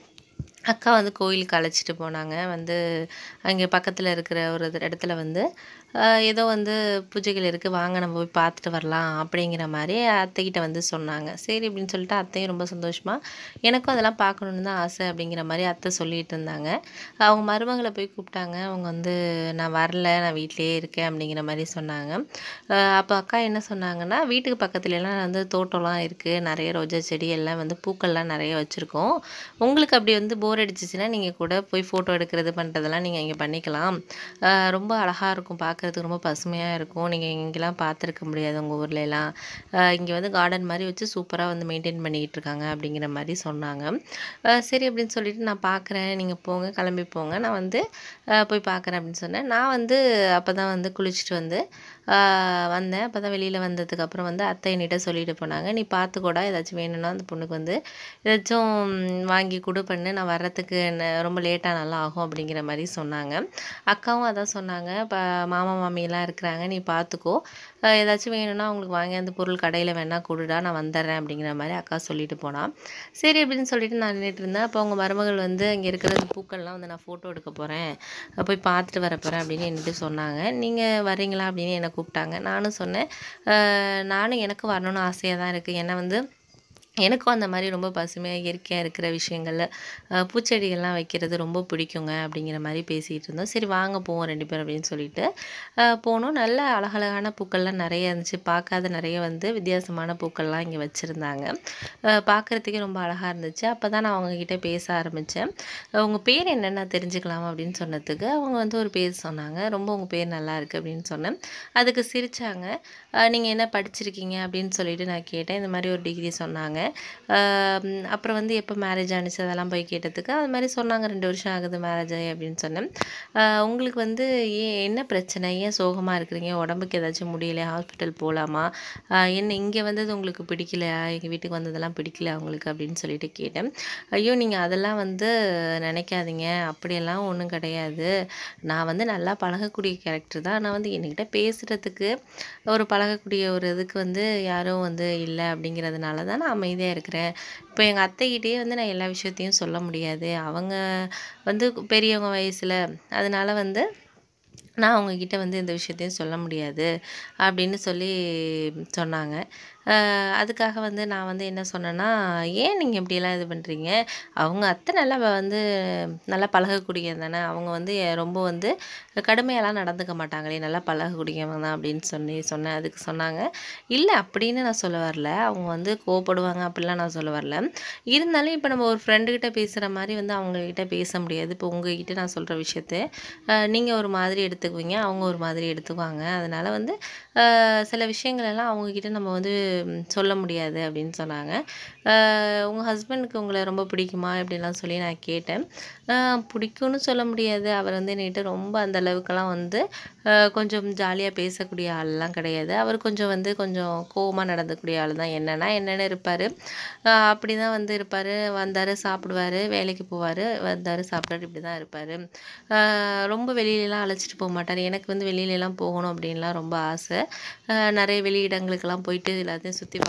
அக்கா வந்து கோயிலுக்கு அழைச்சிட்டு போனாங்க. வந்து அங்கே பக்கத்தில இருக்கிற ஒரு இது இடத்துல வந்து அ ஏதோ வந்து பூஜைகள் இருக்கு. வாங்க நம்ம போய் பார்த்துட்டு வரலாம் அப்படிங்கிற மாரி அத்தைக்கிட்ட வந்து சொன்னாங்க. சரி அப்படின்னு சொல்லிட்டு அத்தையும் ரொம்ப சந்தோஷமா, எனக்கும் அதெல்லாம் பார்க்கணுன்னு தான் ஆசை அப்படிங்கிற மாரி அத்தை சொல்லிட்டு இருந்தாங்க. அவங்க மருமகள போய் கூப்பிட்டாங்க. அவங்க வந்து "நான் வரல. நான் வீட்லயே இருக்கேன்." அப்படிங்கிற மாரி சொன்னாங்க. அ அப்ப அக்கா என்ன சொன்னாங்கன்னா, "வீட்டுக்கு பக்கத்துலலாம் வந்து தோட்டம்லாம் இருக்கு. நெறைய ரோஜா செடி எல்லாம் வந்து பூக்கள்லாம் நெறைய வச்சிருக்கோம். உங்களுக்கு அப்படி வந்து போர் அடிச்சுச்சுன்னா, நீங்க கூட போய் ஃபோட்டோ எடுக்கிறது, பண்றதெல்லாம் நீங்க இங்க பண்ணிக்கலாம். அ ரொம்ப அழகா இருக்கும் பார்க்கறதுக்கு. ரொம்ப பசுமையா இருக்கும். நீங்க இங்கலாம் பார்த்துருக்க முடியாது உங்க ஊர்லலாம். அ இங்க வந்து கார்டன் மாரி வச்சு சூப்பரா வந்து மெயின்டெயின் பண்ணிக்கிட்டு இருக்காங்க." அப்படிங்கிற மாரி சொன்னாங்க. அ சரி அப்படின்னு சொல்லிட்டு நான் பார்க்குறேன். நீங்க போங்க. கிளம்பி போங்க. நான் வந்து அ போய் பார்க்குறேன் அப்படின்னு சொன்னேன். நான் வந்து அப்பதான் வந்து குளிச்சுட்டு வந்து அ வந்தேன். அப்பதான் வெளியில வந்ததுக்கப்புறம் வந்து அத்தை என்கிட்ட சொல்லிட்டு போனாங்க. "நீ பார்த்துக்கோடா. ஏதாச்சும் வேணும்னா அந்த பொண்ணுக்கு வந்து ஏதாச்சும் வாங்கி குடு பண்ணு. நான் வர்றதுக்கு ந ரொம்ப லேட்டானாலும் ஆகும்." அப்படிங்கிற மாரி சொன்னாங்க. அக்காவும் அதான் சொன்னாங்க. "ப மாமா, மாமிலாம் இருக்கிறாங்க. நீ பார்த்துக்கோ. அ ஏதாச்சும் வேணும்னா அவங்களுக்கு வாங்கியாந்து பொருள் கடையில வேணா குடுடா. நான் வந்துடுறேன்." அப்படிங்கிற மாரி அக்கா சொல்லிட்டு போனா. சரி அப்படின்னு சொல்லிட்டு நான் நின்னுட்டு இருந்தேன். அப்போ அவங்க மருமகள் வந்து, "இங்க இருக்கிற இந்த பூக்கள்லாம் வந்து நான் ஃபோட்டோ எடுக்க போறேன். போய் பார்த்துட்டு வரப்போறேன்." அப்படின்னு என்கிட்ட சொன்னாங்க. "நீங்க வரீங்களா?" அப்படின்னு என்ன கூப்பிட்டாங்க. நானும் சொன்னேன், "அ நானும் எனக்கும் வரணும்னு ஆசையா தான் இருக்கு. ஏன்னா வந்து எனக்கும் அந்த மாரி ரொம்ப பசுமையா, இயற்கையா இருக்கிற விஷயங்கள்ல அ பூச்செடிகள்லாம் வைக்கிறது ரொம்ப பிடிக்குங்க." அப்படிங்கிற மாரி பேசிட்டு இருந்தோம். "சரி வாங்க போவோம் 2 பேரும்." அப்படின்னு சொல்லிட்டு அ போனோம். நல்ல அழகழகான பூக்கள்லாம் நெறைய இருந்துச்சு. பார்க்காத நெறைய வந்து வித்தியாசமான பூக்கள்லாம் இங்க வச்சிருந்தாங்க. அ பார்க்கறதுக்கே ரொம்ப அழகா இருந்துச்சு. அப்பதான் நான் அவங்க கிட்ட பேச ஆரம்பிச்சேன். "உங்க பேர் என்னன்னு நான் தெரிஞ்சுக்கலாமா?" அப்படின்னு சொன்னதுக்கு, அவங்க வந்து ஒரு பேர் சொன்னாங்க. "ரொம்ப உங்க பேர் நல்லாயிருக்கு." அப்படின்னு சொன்னேன். அதுக்கு சிரிச்சாங்க. "அ நீங்க என்ன படிச்சிருக்கீங்க?" அப்படின்னு சொல்லிட்டு நான் கேட்டேன். இந்த மாரி ஒரு டிகிரி சொன்னாங்க. அ அப்புறம் வந்து எப்போ மேரேஜ் ஆனுச்சு அதெல்லாம் போய் கேட்டதுக்கு, அது மாரி சொன்னாங்க. "2 வருஷம் ஆகுது மேரேஜ் ஆகி." அப்படின்னு சொன்னேன். "அ உங்களுக்கு வந்து ஏன் என்ன பிரச்சனை? ஏன் சோகமா இருக்கிறீங்க? உடம்புக்கு ஏதாச்சும் முடியலையா? ஹாஸ்பிட்டல் போலாமா? அ என்ன இங்க வந்தது உங்களுக்கு பிடிக்கலையா? எங்க வீட்டுக்கு வந்ததெல்லாம் பிடிக்கலையா உங்களுக்கு?" அப்படின்னு சொல்லிட்டு கேட்டேன். "ஐயோ! நீங்க அதெல்லாம் வந்து நினைக்காதீங்க. அப்படியெல்லாம் ஒண்ணும் கிடையாது. நான் வந்து நல்லா பழகக்கூடிய கேரக்டர் தான். ஆனா வந்து என்கிட்ட பேசுறதுக்கு, ஒரு பழகக்கூடிய ஒரு இதுக்கு வந்து யாரும் வந்து இல்ல. அப்படிங்கிறதுனால தான் நான் அமைதியா இருக்கிறேன். இப்போ எங்க அத்தைக்கிட்டயே வந்து நான் எல்லா விஷயத்தையும் சொல்ல முடியாது. அவங்க வந்து பெரியவங்க வயசுல. அதனால வந்து நான் அவங்க கிட்ட வந்து எந்த விஷயத்தையும் சொல்ல முடியாது." அப்படின்னு சொல்லி சொன்னாங்க. அ அதுக்காக வந்து நான் வந்து என்ன சொன்னேன்னா, "ஏன் நீங்க இப்படியெல்லாம் இது பண்றீங்க? அவங்க அத்தை நல்லா வந்து நல்லா பழகக்கூடியவங்க தானே. அவங்க வந்து ரொம்ப வந்து கடுமையாலாம் நடந்துக்க மாட்டாங்களே. நல்லா பழகக்கூடியவங்க தான்." அப்படின்னு சொல்லி சொன்னேன். அதுக்கு சொன்னாங்க, "இல்ல அப்படின்னு நான் சொல்ல வரல. அவங்க வந்து கோவப்படுவாங்க அப்படிலாம் நான் சொல்ல வரல. இருந்தாலும் இப்போ நம்ம ஒரு ஃப்ரெண்டு கிட்ட பேசுற மாரி வந்து அவங்க கிட்ட பேச முடியாது. இப்போ உங்ககிட்ட நான் சொல்ற விஷயத்த அ நீங்க ஒரு மாதிரி எடுத்துக்குவீங்க. அவங்க ஒரு மாதிரி எடுத்துக்குவாங்க. அதனால வந்து அ சில விஷயங்கள் எல்லாம் அவங்க கிட்ட நம்ம வந்து சொல்ல முடியாது." அப்படின்னு சொன்னாங்க. "அ உங்க ஹஸ்பண்டுக்கு உங்கள ரொம்ப பிடிக்குமா?" இப்படிலாம் சொல்லி நான் கேட்டேன். "அ பிடிக்கும்னு சொல்ல முடியாது. அவர் வந்து என்கிட்ட ரொம்ப அந்த அளவுக்குலாம் வந்து அ கொஞ்சம் ஜாலியா பேசக்கூடிய ஆள்லாம் கிடையாது. அவர் கொஞ்சம் வந்து கொஞ்சம் கோவமா நடந்துக்கக்கூடிய ஆள் தான். என்னன்னா என்னன்னு இருப்பாரு. அ அப்படிதான் வந்து இருப்பாரு. வந்தாரு, சாப்பிடுவாரு, வேலைக்கு போவாரு, வந்தாரு, சாப்பிட்டாரு இப்படி தான் இருப்பாரு. அ ரொம்ப வெளியிலலாம் அழைச்சிட்டு போ மாட்டாரு. எனக்கு வந்து வெளியிலலாம் போகணும் அப்படின்லாம் ரொம்ப ஆசை. அ நெறைய வெளி இடங்களுக்கெல்லாம் போயிட்டு எல்லாத்தையும் சுத்தி பார்க்கணும்னு ஆசை.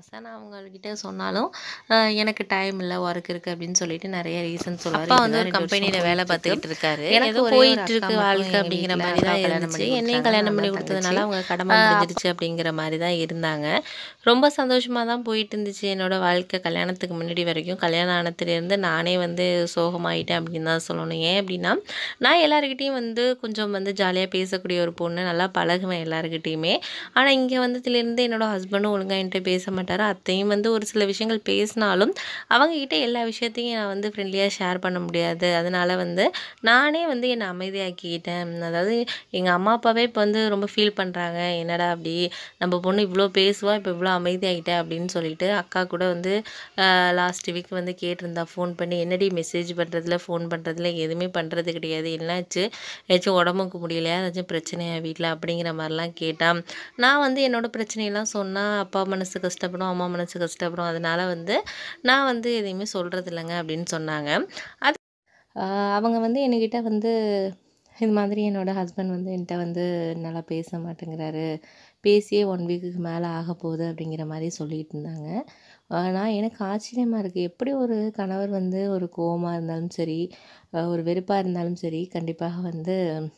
ஆசை நான் அவங்கக்கிட்ட சொன்னாலும் அஹ், எனக்கு டைம் இல்லை ஒர்க் இருக்குது அப்படின்னு சொல்லிட்டு நிறைய ரீசன் சொல்லுவார் அப்பா வந்து இப்படிதான் ஒரு ரெண்டு கம்பெனியில் வருஷம் வேலை போயிட்டு பார்த்துக்கிட்டு இருக்காரு எனக்கு ஏதோ ஒரே ஒரு போயிட்டு அக்கா இருக்கு மட்டும் வாழ்க்கை எங்க அப்படிங்கிற வீட்ல மாதிரி தான் அக்கா கல்யாணம் இருந்துச்சு பண்ணி என்னையும் கொடுத்தாங்க, கல்யாணம் பண்ணி நான் தான் கொடுத்ததுனால தங்கச்சி. அவங்க கடமை ஆஹ் முடிஞ்சிருச்சு அப்படிங்கிற மாதிரி தான் இருந்தாங்க ரொம்ப சந்தோஷமாக தான் போயிட்டு இருந்துச்சு என்னோட வாழ்க்கை கல்யாணத்துக்கு முன்னாடி வரைக்கும் கல்யாணம் ஆனதுலேருந்து நானே வந்து சோகமாயிட்டேன் அப்படின்னு தான் சொல்லணும் ஏன் அப்படின்னா நான் எல்லாருக்கிட்டேயும் வந்து கொஞ்சம் வந்து ஜாலியாக பேசக்கூடிய ஒரு பொண்ணு நல்லா பழகுவேன் எல்லாருக்கிட்டேயுமே ஆனால் இங்கே வந்ததுலேருந்து என்னோட ஹஸ்பண்டும் ஒழுங்காக என்கிட்ட பேச மாட்டார் அத்தையும் வந்து ஒரு சில விஷயங்கள் பேசினாலும் அவங்கக்கிட்ட எல்லா விஷயத்தையும் நான் வந்து ஃப்ரெண்ட்லியாக ஷேர் பண்ண முடியாது அதனால வந்து நானே வந்து என்னை அமைதியாக்கிக்கிட்டேன் அதாவது எங்கள் அம்மா அப்பாவே இப்போ வந்து ரொம்ப ஃபீல் பண்ணுறாங்க என்னடா அப்படி நம்ம பொண்ணு இவ்வளோ பேசுவா இப்போ இவ்வளோ அமைதியாகிட்டே அப்படின்னு சொல்லிட்டு அக்கா கூட வந்து லாஸ்ட் வீக் வந்து கேட்டிருந்தா ஃபோன் பண்ணி என்னடி மெசேஜ் பண்ணுறதுல ஃபோன் பண்ணுறதுல எதுவுமே பண்ணுறது கிடையாது என்னாச்சு ஏதாச்சும் உடம்புக்கு முடியலையா ஏதாச்சும் பிரச்சனையா வீட்டில் அப்படிங்கிற மாதிரிலாம் கேட்டான் நான் வந்து என்னோட பிரச்சனையெல்லாம் சொன்னால் அப்பா மனசு கஷ்டப்படும் அம்மா மனசு கஷ்டப்படும் அதனால வந்து நான் வந்து எதையுமே சொல்கிறது இல்லைங்க அப்படின்னு சொன்னாங்க அது ஆஹ் அவங்க வந்து என்கிட்ட வந்து இது மாதிரி என்னோடய ஹஸ்பண்ட் வந்து என்கிட்ட வந்து நல்லா பேச மாட்டேங்கிறாரு பேசியே ஒன் வீக்குக்கு மேலே ஆக போகுது அப்படிங்கிற மாதிரி சொல்லிட்டு இருந்தாங்க ஆஹ் நான் எனக்கு ஆச்சரியமாக இருக்குது எப்படி ஒரு கணவர் வந்து ஒரு கோவமாக இருந்தாலும் சரி ஆஹ் ஒரு வெறுப்பாக இருந்தாலும் சரி கண்டிப்பாக வந்து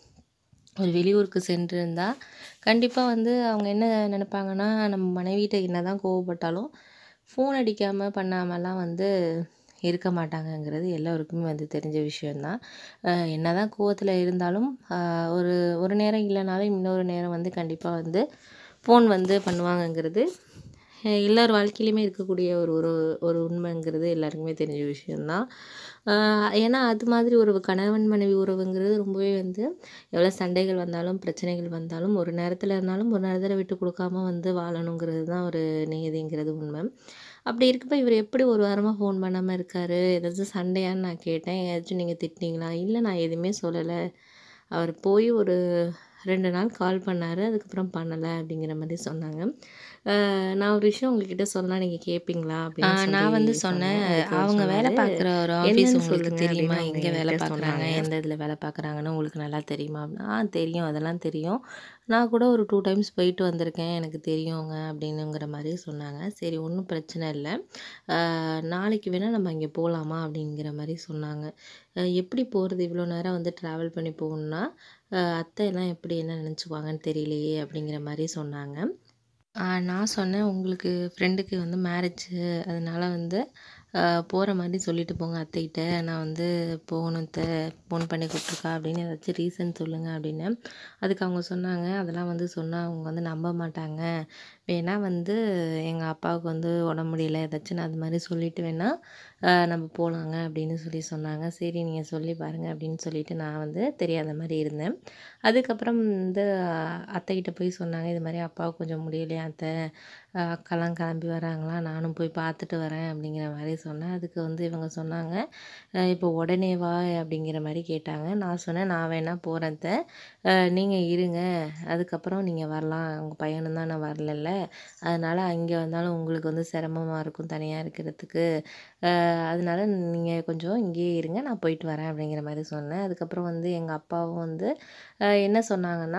ஒரு வெளியூருக்கு சென்றிருந்தால் கண்டிப்பாக வந்து அவங்க என்ன நினைப்பாங்கன்னா நம்ம மனைவிகிட்ட என்ன தான் கோவப்பட்டாலும் ஃபோன் அடிக்காமல் பண்ணாமலாம் வந்து இருக்க மாட்டாங்கங்கிறது எல்லோருக்குமே வந்து தெரிஞ்ச விஷயந்தான் அஹ் என்னதான் கோவத்தில் இருந்தாலும் ஆஹ் ஒரு ஒரு நேரம் இல்லைனாலும் இன்னொரு நேரம் வந்து கண்டிப்பாக வந்து ஃபோன் வந்து பண்ணுவாங்கங்கிறது அஹ் எல்லார் வாழ்க்கையிலையுமே இருக்கக்கூடிய ஒரு ஒரு ஒரு உண்மைங்கிறது எல்லாருக்குமே தெரிஞ்ச விஷயந்தான் ஆஹ் ஏன்னா அது மாதிரி ஒரு கணவன் மனைவி உறவுங்கிறது ரொம்பவே வந்து எவ்வளோ சண்டைகள் வந்தாலும் பிரச்சனைகள் வந்தாலும் ஒரு நேரத்தில் இருந்தாலும் ஒரு நேரத்தில் விட்டு கொடுக்காம வந்து வாழணுங்கிறது தான் ஒரு நியதிங்கிறது உண்மை அப்படி இருக்கப்ப இவர் எப்படி ஒரு வாரமாக ஃபோன் பண்ணாமல் இருக்காரு ஏதாச்சும் சண்டையான்னு நான் கேட்டேன் ஏதாச்சும் நீங்கள் திட்டினீங்களா இல்லை நான் எதுவுமே சொல்லலை அவர் போய் ஒரு ரெண்டு நாள் கால் பண்ணார் அதுக்கப்புறம் பண்ணலை அப்படிங்கிற மாதிரி சொன்னாங்க ஆஹ் நான் ஒரு விஷயம் உங்ககிட்ட சொன்னால் நீங்கள் கேட்பீங்களா அப்படின்னு ஆஹ் நான் சொல்லி வந்து சொன்னேன் அதுக்கு அவர் அவங்க வேலை சொன்னாரு, பார்க்குற ஒரு ஆஃபீஸ் என்னன்னு உங்களுக்கு சொல்லுங்க தெரியுமா அப்படின்னு எங்கே அவங்க வேலை என்கிட்ட பார்க்குறாங்க சொன்னாங்க. எந்த இதில் வேலை பார்க்குறாங்கன்னு உங்களுக்கு நல்லா தெரியுமா அப்படின்னா ஆ தெரியும் அதெல்லாம் தெரியும் நான் கூட ஒரு டூ டைம்ஸ் போயிட்டு வந்திருக்கேன் எனக்கு தெரியுங்க அப்படின்னுங்கிற மாதிரி சொன்னாங்க சரி ஒன்றும் பிரச்சனை இல்லை ஆஹ் நாளைக்கு வேணால் நம்ம அங்கே போகலாமா அப்படிங்கிற மாதிரி சொன்னாங்க ஆஹ் எப்படி போகிறது இவ்வளோ நேரம் வந்து ட்ராவல் பண்ணி போகணுன்னா ஆஹ் அத்தை எல்லாம் எப்படி என்ன நினச்சிக்குவாங்கன்னு தெரியலையே அப்படிங்கிற மாதிரி சொன்னாங்க ஆஹ் நான் சொன்னேன் உங்களுக்கு ஃப்ரெண்டுக்கு வந்து மேரேஜு அதனால வந்து போகிற மாதிரி சொல்லிட்டு போங்க அத்தைகிட்ட நான் வந்து போகணும் அத்தை ஃபோன் பண்ணி கூப்பிட்ருக்கா அப்படின்னு ஏதாச்சும் ரீசன் சொல்லுங்கள் அப்படின்னு அதுக்கு அவங்க சொன்னாங்க அதெல்லாம் வந்து சொன்னால் அவங்க வந்து நம்ப மாட்டாங்க வேணா வந்து எங்கள் அப்பாவுக்கு வந்து உடம்பு முடியல ஏதாச்சும் நான் அது மாதிரி சொல்லிட்டு வேணா ஆஹ் நம்ம போகலாங்க அப்படின்னு சொல்லி சொன்னாங்க சரி நீங்கள் சொல்லி பாருங்கள் அப்படின்னு சொல்லிட்டு நான் வந்து தெரியாத மாதிரி இருந்தேன் அதுக்கப்புறம் வந்து ஆஹ் அத்தைக்கிட்ட போய் சொன்னாங்க இது மாதிரி அப்பாவுக்கு கொஞ்சம் முடியலையா அத்தை ஆஹ் அக்காலாம் கிளம்பி வராங்களா நானும் போய் பார்த்துட்டு வரேன் அப்படிங்கிற மாதிரி சொன்னேன் அதுக்கு வந்து இவங்க சொன்னாங்க ஆஹ் இப்போ உடனே வா அப்படிங்கிற மாதிரி கேட்டாங்க நான் சொன்னேன் நான் வேணால் போகிறேன் அத்தை நீங்கள் இருங்க அதுக்கப்புறம் நீங்கள் வரலாம் உங்கள் பையனும் தான் நான் வரலல்ல அதனால் அங்கே வந்தாலும் உங்களுக்கு வந்து சிரமமாக இருக்கும் தனியாக இருக்கிறதுக்கு ஆஹ் அதனால நீங்கள் கொஞ்சம் இங்கேயே இருங்க நான் போயிட்டு வரேன் அப்படிங்கிற மாதிரி சொன்னேன் அதுக்கப்புறம் வந்து எங்கள் அப்பாவும் வந்து ஆஹ் என்ன சொன்னாங்கன்னா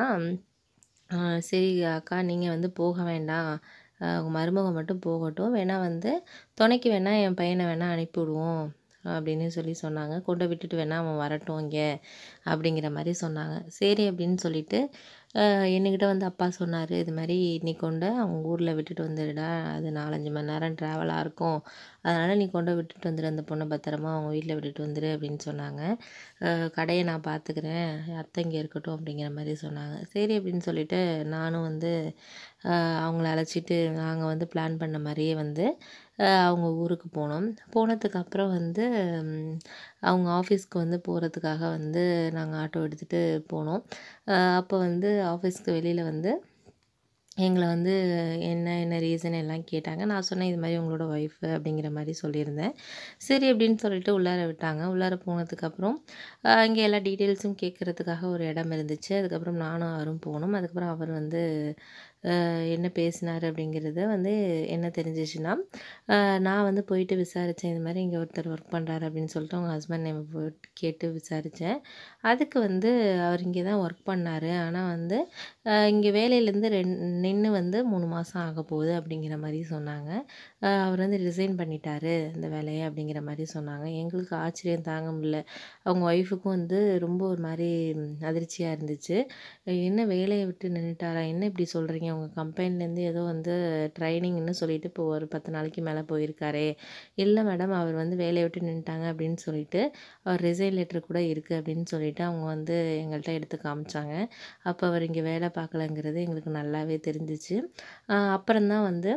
ஆஹ் சரி அக்கா நீங்கள் வந்து போக வேண்டாம் ஆஹ் உங்கள் மருமக மட்டும் போகட்டும் வேணால் வந்து துணைக்கு வேணால் என் பையனை வேணால் அனுப்பி விடுவோம் அப்படின்னு சொல்லி சொன்னாங்க கொண்டு விட்டுட்டு வேணால் அவன் வரட்டும் இங்கே அப்படிங்கிற மாதிரி சொன்னாங்க சரி அப்படின்னு சொல்லிட்டு ஆஹ் என்கிட்ட வந்து அப்பா சொன்னார் இது மாதிரி நீ கொண்டு அவங்க ஊரில் விட்டுட்டு வந்துடுடா அது நாலஞ்சு மணி நேரம் ட்ராவலாக இருக்கும் அதனால் நீ கொண்டு விட்டுட்டு வந்துடு அந்த பொண்ணை பத்திரமா அவங்க வீட்டில் விட்டுட்டு வந்துடு அப்படின்னு சொன்னாங்க ஆஹ் கடையை நான் பார்த்துக்கிறேன் அத்தை இங்கே இருக்கட்டும் அப்படிங்கிற மாதிரி சொன்னாங்க சரி அப்படின்னு சொல்லிட்டு நானும் வந்து ஆஹ் அவங்கள அழைச்சிட்டு நாங்கள் வந்து பிளான் பண்ண மாதிரியே வந்து ஆஹ் அவங்க ஊருக்கு போனோம் போனதுக்கு அப்புறம் வந்து ம், அவங்க ஆஃபீஸ்க்கு வந்து போகிறதுக்காக வந்து நாங்கள் ஆட்டோ எடுத்துகிட்டு போனோம் அப்போ வந்து ஆஃபீஸ்க்கு வெளியில் வந்து எங்களை வந்து என்ன என்ன ரீசன் எல்லாம் கேட்டாங்க நான் சொன்னேன் இது மாதிரி உங்களோட ஒய்ஃபு அப்படிங்கிற மாதிரி சொல்லியிருந்தேன் சரி அப்படின்னு சொல்லிட்டு உள்ளார விட்டாங்க உள்ளார போனதுக்கப்புறம் இங்கே எல்லா டீட்டெயில்ஸும் கேட்குறதுக்காக ஒரு இடம் இருந்துச்சு அதுக்கப்புறம் நானும் அவரும் போனோம் அதுக்கப்புறம் அவர் வந்து என்ன பேசினார் அப்படிங்கிறத வந்து என்ன தெரிஞ்சிச்சுன்னா நான் வந்து போயிட்டு விசாரித்தேன் இது மாதிரி இங்கே ஒருத்தர் ஒர்க் பண்ணுறாரு அப்படின்னு சொல்லிட்டு அவங்க ஹஸ்பண்ட் நேம் போட்டு கேட்டு விசாரித்தேன் அதுக்கு வந்து அவர் இங்கே தான் ஒர்க் பண்ணார் ஆனால் வந்து இங்கே வேலையிலேருந்து ரெண் நின்று வந்து மூணு மாதம் ஆக போகுது அப்படிங்கிற மாதிரி சொன்னாங்க அவர் வந்து ரிசைன் பண்ணிட்டாரு இந்த வேலையை அப்படிங்கிற மாதிரி சொன்னாங்க எங்களுக்கு ஆச்சரியம் தாங்க முடியல அவங்க ஒய்ஃபுக்கும் வந்து ரொம்ப ஒரு மாதிரி அதிர்ச்சியாக இருந்துச்சு என்ன வேலையை விட்டு நின்றுட்டாரா என்ன இப்படி சொல்கிறீங்க உங்கள் கம்பெனிலேருந்து ஏதோ வந்து ட்ரைனிங்னு சொல்லிட்டு இப்போ ஒரு பத்து நாளைக்கு மேலே போயிருக்காரே இல்லை மேடம் அவர் வந்து வேலையை விட்டு நின்றுட்டாங்க அப்படின்னு சொல்லிட்டு அவர் ரிசைன் லெட்டர் கூட இருக்குது அப்படின்னு சொல்லிட்டு அவங்க வந்து எங்கள்கிட்ட எடுத்து காமிச்சாங்க அப்போ அவர் இங்கே வேலை பார்க்கலங்கிறது எங்களுக்கு நல்லாவே தெரிஞ்சிச்சு அப்புறம்தான் வந்து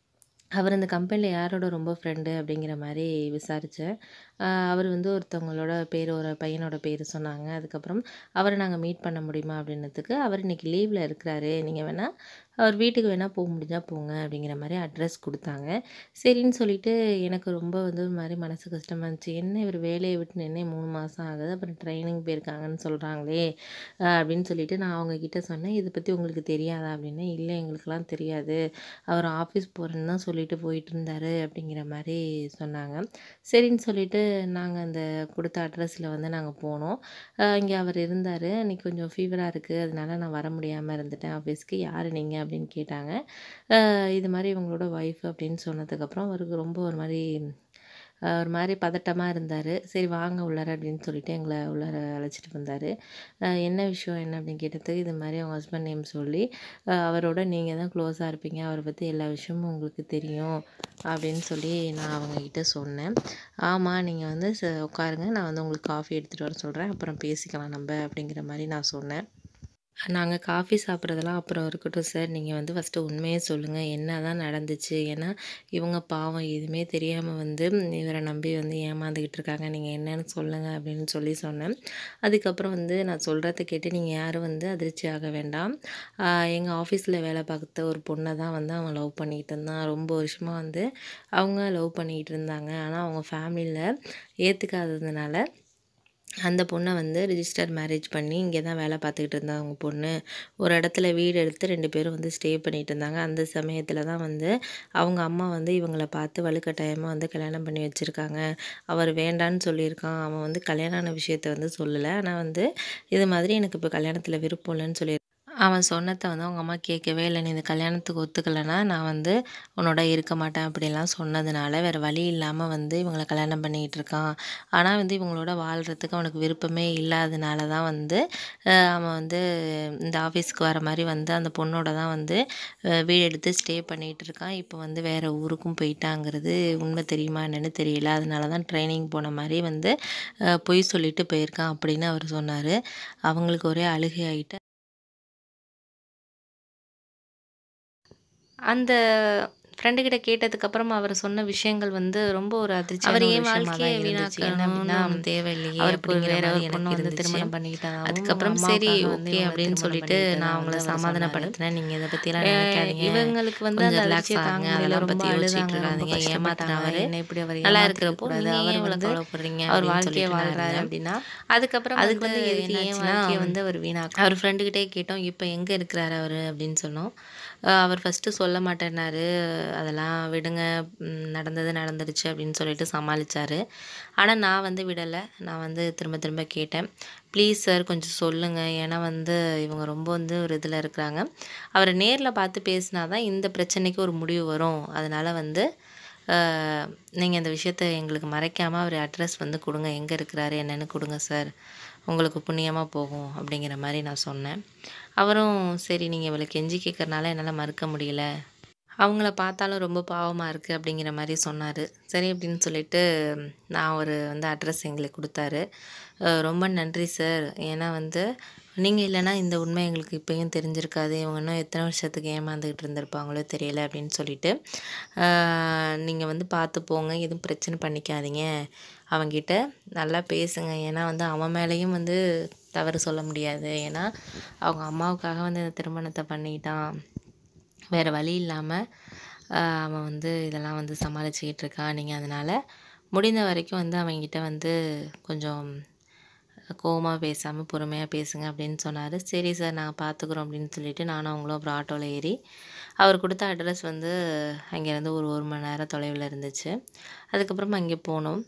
அவர் இந்த கம்பெனியில் யாரோட ரொம்ப ஃப்ரெண்டு அப்படிங்கிற மாதிரி விசாரித்தேன் அவர் வந்து ஒருத்தவங்களோட பேர் ஒரு பையனோட பேர் சொன்னாங்க அதுக்கப்புறம் அவரை நாங்கள் மீட் பண்ண முடியுமா அப்படின்னதுக்கு அவர் இன்றைக்கி லீவில் இருக்கிறாரு நீங்கள் வேணால் அவர் வீட்டுக்கு வேணால் போக முடிஞ்சால் போங்க அப்படிங்கிற மாதிரி அட்ரஸ் கொடுத்தாங்க சரின்னு சொல்லிட்டு எனக்கு ரொம்ப வந்து ஒரு மாதிரி மனசு கஷ்டமாக இருந்துச்சு என்ன இவர் வேலையை விட்டு நின்று மூணு மாதம் ஆகுது அப்புறம் ட்ரைனிங் போயிருக்காங்கன்னு சொல்கிறாங்களே அப்படின்னு சொல்லிட்டு நான் அவங்கக்கிட்ட சொன்னேன் இதை பற்றி உங்களுக்கு தெரியாதா அப்படின்னு இல்லை எங்களுக்கெல்லாம் தெரியாது அவர் ஆஃபீஸ் போகிறேன்னு தான் சொல்லிட்டு போயிட்டு இருந்தார் அப்படிங்கிற மாதிரி சொன்னாங்க சரின்னு சொல்லிட்டு நாங்கள் அந்த கொடுத்த அட்ரஸில் வந்து நாங்கள் போனோம் இங்கே அவர் இருந்தார் அன்றைக்கி கொஞ்சம் ஃபீவராக இருக்குது அதனால நான் வர முடியாமல் இருந்துட்டேன் ஆஃபீஸ்க்கு யார் நீங்கள் அப்படின்னு கேட்டாங்க இது மாதிரி இவங்களோட ஒய்ஃப் அப்படின்னு சொன்னதுக்கப்புறம் அவருக்கு ரொம்ப ஒரு மாதிரி ஒரு மாதிரி பதட்டமாக இருந்தார் சரி வாங்க உள்ளார அப்படின்னு சொல்லிட்டு எங்களை உள்ளார அழைச்சிட்டு வந்தார் என்ன விஷயம் என்ன அப்படின்னு கேட்டதுக்கு இது மாதிரி அவங்க ஹஸ்பண்ட் நேம் சொல்லி அவரோட நீங்கள் தான் க்ளோஸாக இருப்பீங்க அவரை பற்றி எல்லா விஷயமும் உங்களுக்கு தெரியும் அப்படின்னு சொல்லி நான் அவங்கக்கிட்ட சொன்னேன் ஆமாம் நீங்கள் வந்து ச உட்காருங்க நான் வந்து உங்களுக்கு காஃபி எடுத்துகிட்டு வர சொல்கிறேன் அப்புறம் பேசிக்கலாம் நம்ம அப்படிங்கிற மாதிரி நான் சொன்னேன் நாங்கள் காஃபி சாப்பிட்றதெல்லாம் அப்புறம் இருக்கட்டும் சார் நீங்கள் வந்து ஃபஸ்ட்டு உண்மையை சொல்லுங்கள் என்ன தான் நடந்துச்சு ஏன்னா இவங்க பாவம் எதுவுமே தெரியாமல் வந்து இவரை நம்பி வந்து ஏமாந்துக்கிட்டு இருக்காங்க நீங்கள் என்னன்னு சொல்லுங்கள் அப்படின்னு சொல்லி சொன்னேன் அதுக்கப்புறம் வந்து நான் சொல்கிறத கேட்டு நீங்கள் யாரும் வந்து அதிர்ச்சி ஆக வேண்டாம் எங்கள் ஆஃபீஸில் வேலை பார்த்த ஒரு பொண்ணை தான் வந்து அவன் லவ் பண்ணிக்கிட்டு இருந்தான் ரொம்ப வருஷமாக வந்து அவங்க லவ் பண்ணிக்கிட்டு இருந்தாங்க ஆனால் அவங்க ஃபேமிலியில் ஏற்றுக்காததுனால அந்த பொண்ணை வந்து ரிஜிஸ்டர் மேரேஜ் பண்ணி இங்கே தான் வேலை பார்த்துக்கிட்டு இருந்தா அவங்க பொண்ணு ஒரு இடத்துல வீடு எடுத்து ரெண்டு பேரும் வந்து ஸ்டே பண்ணிகிட்டு இருந்தாங்க அந்த சமயத்தில் தான் வந்து அவங்க அம்மா வந்து இவங்கள பார்த்து வலுக்கட்டாயமாக வந்து கல்யாணம் பண்ணி வச்சுருக்காங்க அவர் வேண்டான்னு சொல்லியிருக்கான் அவன் வந்து கல்யாணமான விஷயத்த வந்து சொல்லலை ஆனால் வந்து இது மாதிரி எனக்கு இப்போ கல்யாணத்தில் விருப்பம் இல்லைன்னு சொல்லி அவன் சொன்னதை வந்து அவங்க அம்மா கேட்கவே இல்லை நீ இந்த கல்யாணத்துக்கு ஒத்துக்கலைன்னா நான் வந்து உன்னோட இருக்க மாட்டேன் அப்படிலாம் சொன்னதுனால வேறு வழி இல்லாமல் வந்து இவங்களை கல்யாணம் பண்ணிக்கிட்டு இருக்கான் ஆனால் வந்து இவங்களோட வாழ்கிறதுக்கு அவனுக்கு விருப்பமே இல்லாதனால தான் வந்து அவன் வந்து இந்த ஆஃபீஸ்க்கு வர மாதிரி வந்து அந்த பொண்ணோட தான் வந்து வீடு எடுத்து ஸ்டே பண்ணிகிட்டு இருக்கான் இப்போ வந்து வேறு ஊருக்கும் போயிட்டாங்கிறது உண்மை தெரியுமா என்னென்னு தெரியல அதனால தான் ட்ரைனிங் போன மாதிரி வந்து பொய் சொல்லிட்டு போயிருக்கான் அப்படின்னு அவர் சொன்னார் அவங்களுக்கு ஒரே அழுகை ஆகிட்டு அந்த ஃப்ரெண்டு கிட்ட கேட்டதுக்கப்புறம் அவர் சொன்ன விஷயங்கள் வந்து ரொம்ப ஒரு அதிர்ச்சி அவர் அவர் ஏன் ஏன் வாழ்க்கையை வாழ்க்கையை வீணாக்க வீணாக்கணும்னு என்ன அப்படின்னா அவனுக்கு தேவையில்லையே அவருக்கு ஒரு அப்படிங்கிற வேற மாதிரி ஒரு எனக்கு பொண்ணு வந்து இருந்துச்சு. திருமணம் பண்ணிக்கிட்டாங்க அதுக்கப்புறம் சரி ஓகே அப்படின்னு சொல்லிட்டு நான் அவங்கள சமாதானப்படுத்தினேன் நீங்கள் இதை பற்றிலாம் நினைக்காதீங்க இவங்களுக்கு வந்து கொஞ்சம் அந்த relax அதிர்ச்சியை ஆகுங்க, தாங்க முடியல அதெல்லாம் ரொம்ப பத்தி யோசிச்சுட்டு அழுதாங்க ரொம்ப இருக்காதீங்க, கஷ்டப்பட்டாங்க ஏமாத்துனவரு என்ன இப்படி அவர் நல்லா ஏமாத்திக்க இருக்கிறப்போ கூடாது நீங்க அவர் ஏன் இவ்வளோ வந்து கவலைப்படுறீங்க அவர் அப்படின்னு வாழ்க்கையை சொல்லிட்டு நான் வாழ்றாரு இருந்தேன். அப்படின்னா அதுக்கப்புறம் அதுக்கு வந்து வந்து எதுக்கு ஏன் என்னாச்சுன்னா, வாழ்க்கையை வந்து அவர் வீணாக்க அவர் ஃப்ரெண்டுக்கிட்டே கேட்டோம் இப்போ எங்கே இருக்கிறாரு அவர் அப்படின்னு சொன்னோம் அஹ் அவர் ஃபஸ்ட்டு சொல்ல மாட்டேன்னாரு அதெல்லாம் விடுங்க ம், நடந்தது நடந்துடுச்சு அப்படின்னு சொல்லிட்டு சமாளிச்சாரு ஆனால் நான் வந்து விடலை நான் வந்து திரும்ப திரும்ப கேட்டேன் ப்ளீஸ் சார் கொஞ்சம் சொல்லுங்கள் ஏன்னா வந்து இவங்க ரொம்ப வந்து ஒரு இதில் இருக்கிறாங்க அவரை நேரில் பார்த்து பேசினா தான் இந்த பிரச்சனைக்கு ஒரு முடிவு வரும் அதனால் வந்து நீங்கள் இந்த விஷயத்த எங்களுக்கு மறைக்காமல் அவர் அட்ரஸ் வந்து கொடுங்க எங்கே இருக்கிறாரு என்னென்னு கொடுங்க சார் உங்களுக்கு புண்ணியமாக போகும் அப்படிங்கிற மாதிரி நான் சொன்னேன் அவரும் சரி நீங்கள் இவளை கெஞ்சி கேட்கறனால என்னால் மறுக்க முடியல அவங்கள பார்த்தாலும் ரொம்ப பாவமாக இருக்குது அப்படிங்கிற மாதிரி சொன்னார் சரி அப்படின்னு சொல்லிட்டு நான் ஒரு வந்து அட்ரஸ் எங்களுக்கு கொடுத்தாரு அஹ் ரொம்ப நன்றி சார் ஏன்னா வந்து நீங்கள் இல்லைன்னா இந்த உண்மை எங்களுக்கு இப்போயும் தெரிஞ்சிருக்காது இவங்க இன்னும் எத்தனை வருஷத்துக்கு ஏமாந்துக்கிட்டு இருந்திருப்பாங்களோ தெரியல அப்படின்னு சொல்லிட்டு நீங்கள் வந்து பார்த்து போங்க எதுவும் பிரச்சனை பண்ணிக்காதீங்க அவங்கிட்ட நல்லா பேசுங்க ஏன்னா வந்து அவன் மேலேயும் வந்து தவறு சொல்ல முடியாது ஏன்னா அவங்க அம்மாவுக்காக வந்து இந்த திருமணத்தை பண்ணிக்கிட்டான் வேறு வழி இல்லாமல் அவன் வந்து இதெல்லாம் வந்து சமாளிச்சுக்கிட்டு இருக்கான் நீங்கள் அதனால் முடிந்த வரைக்கும் வந்து அவன்கிட்ட வந்து கொஞ்சம் கோவமா பேசாமல் பொறுமையாக பேசுங்க அப்படின்னு சொன்னார் சரி சார் நாங்கள் பார்த்துக்குறோம் அப்படின்னு சொல்லிட்டு நானும் அவங்களும் அப்புறம் ஆட்டோவில் ஏறி அவர் கொடுத்த அட்ரஸ் வந்து அங்கேருந்து ஒரு ஒரு மணி நேரம் தொலைவில் இருந்துச்சு அதுக்கப்புறம் அங்கே போனோம்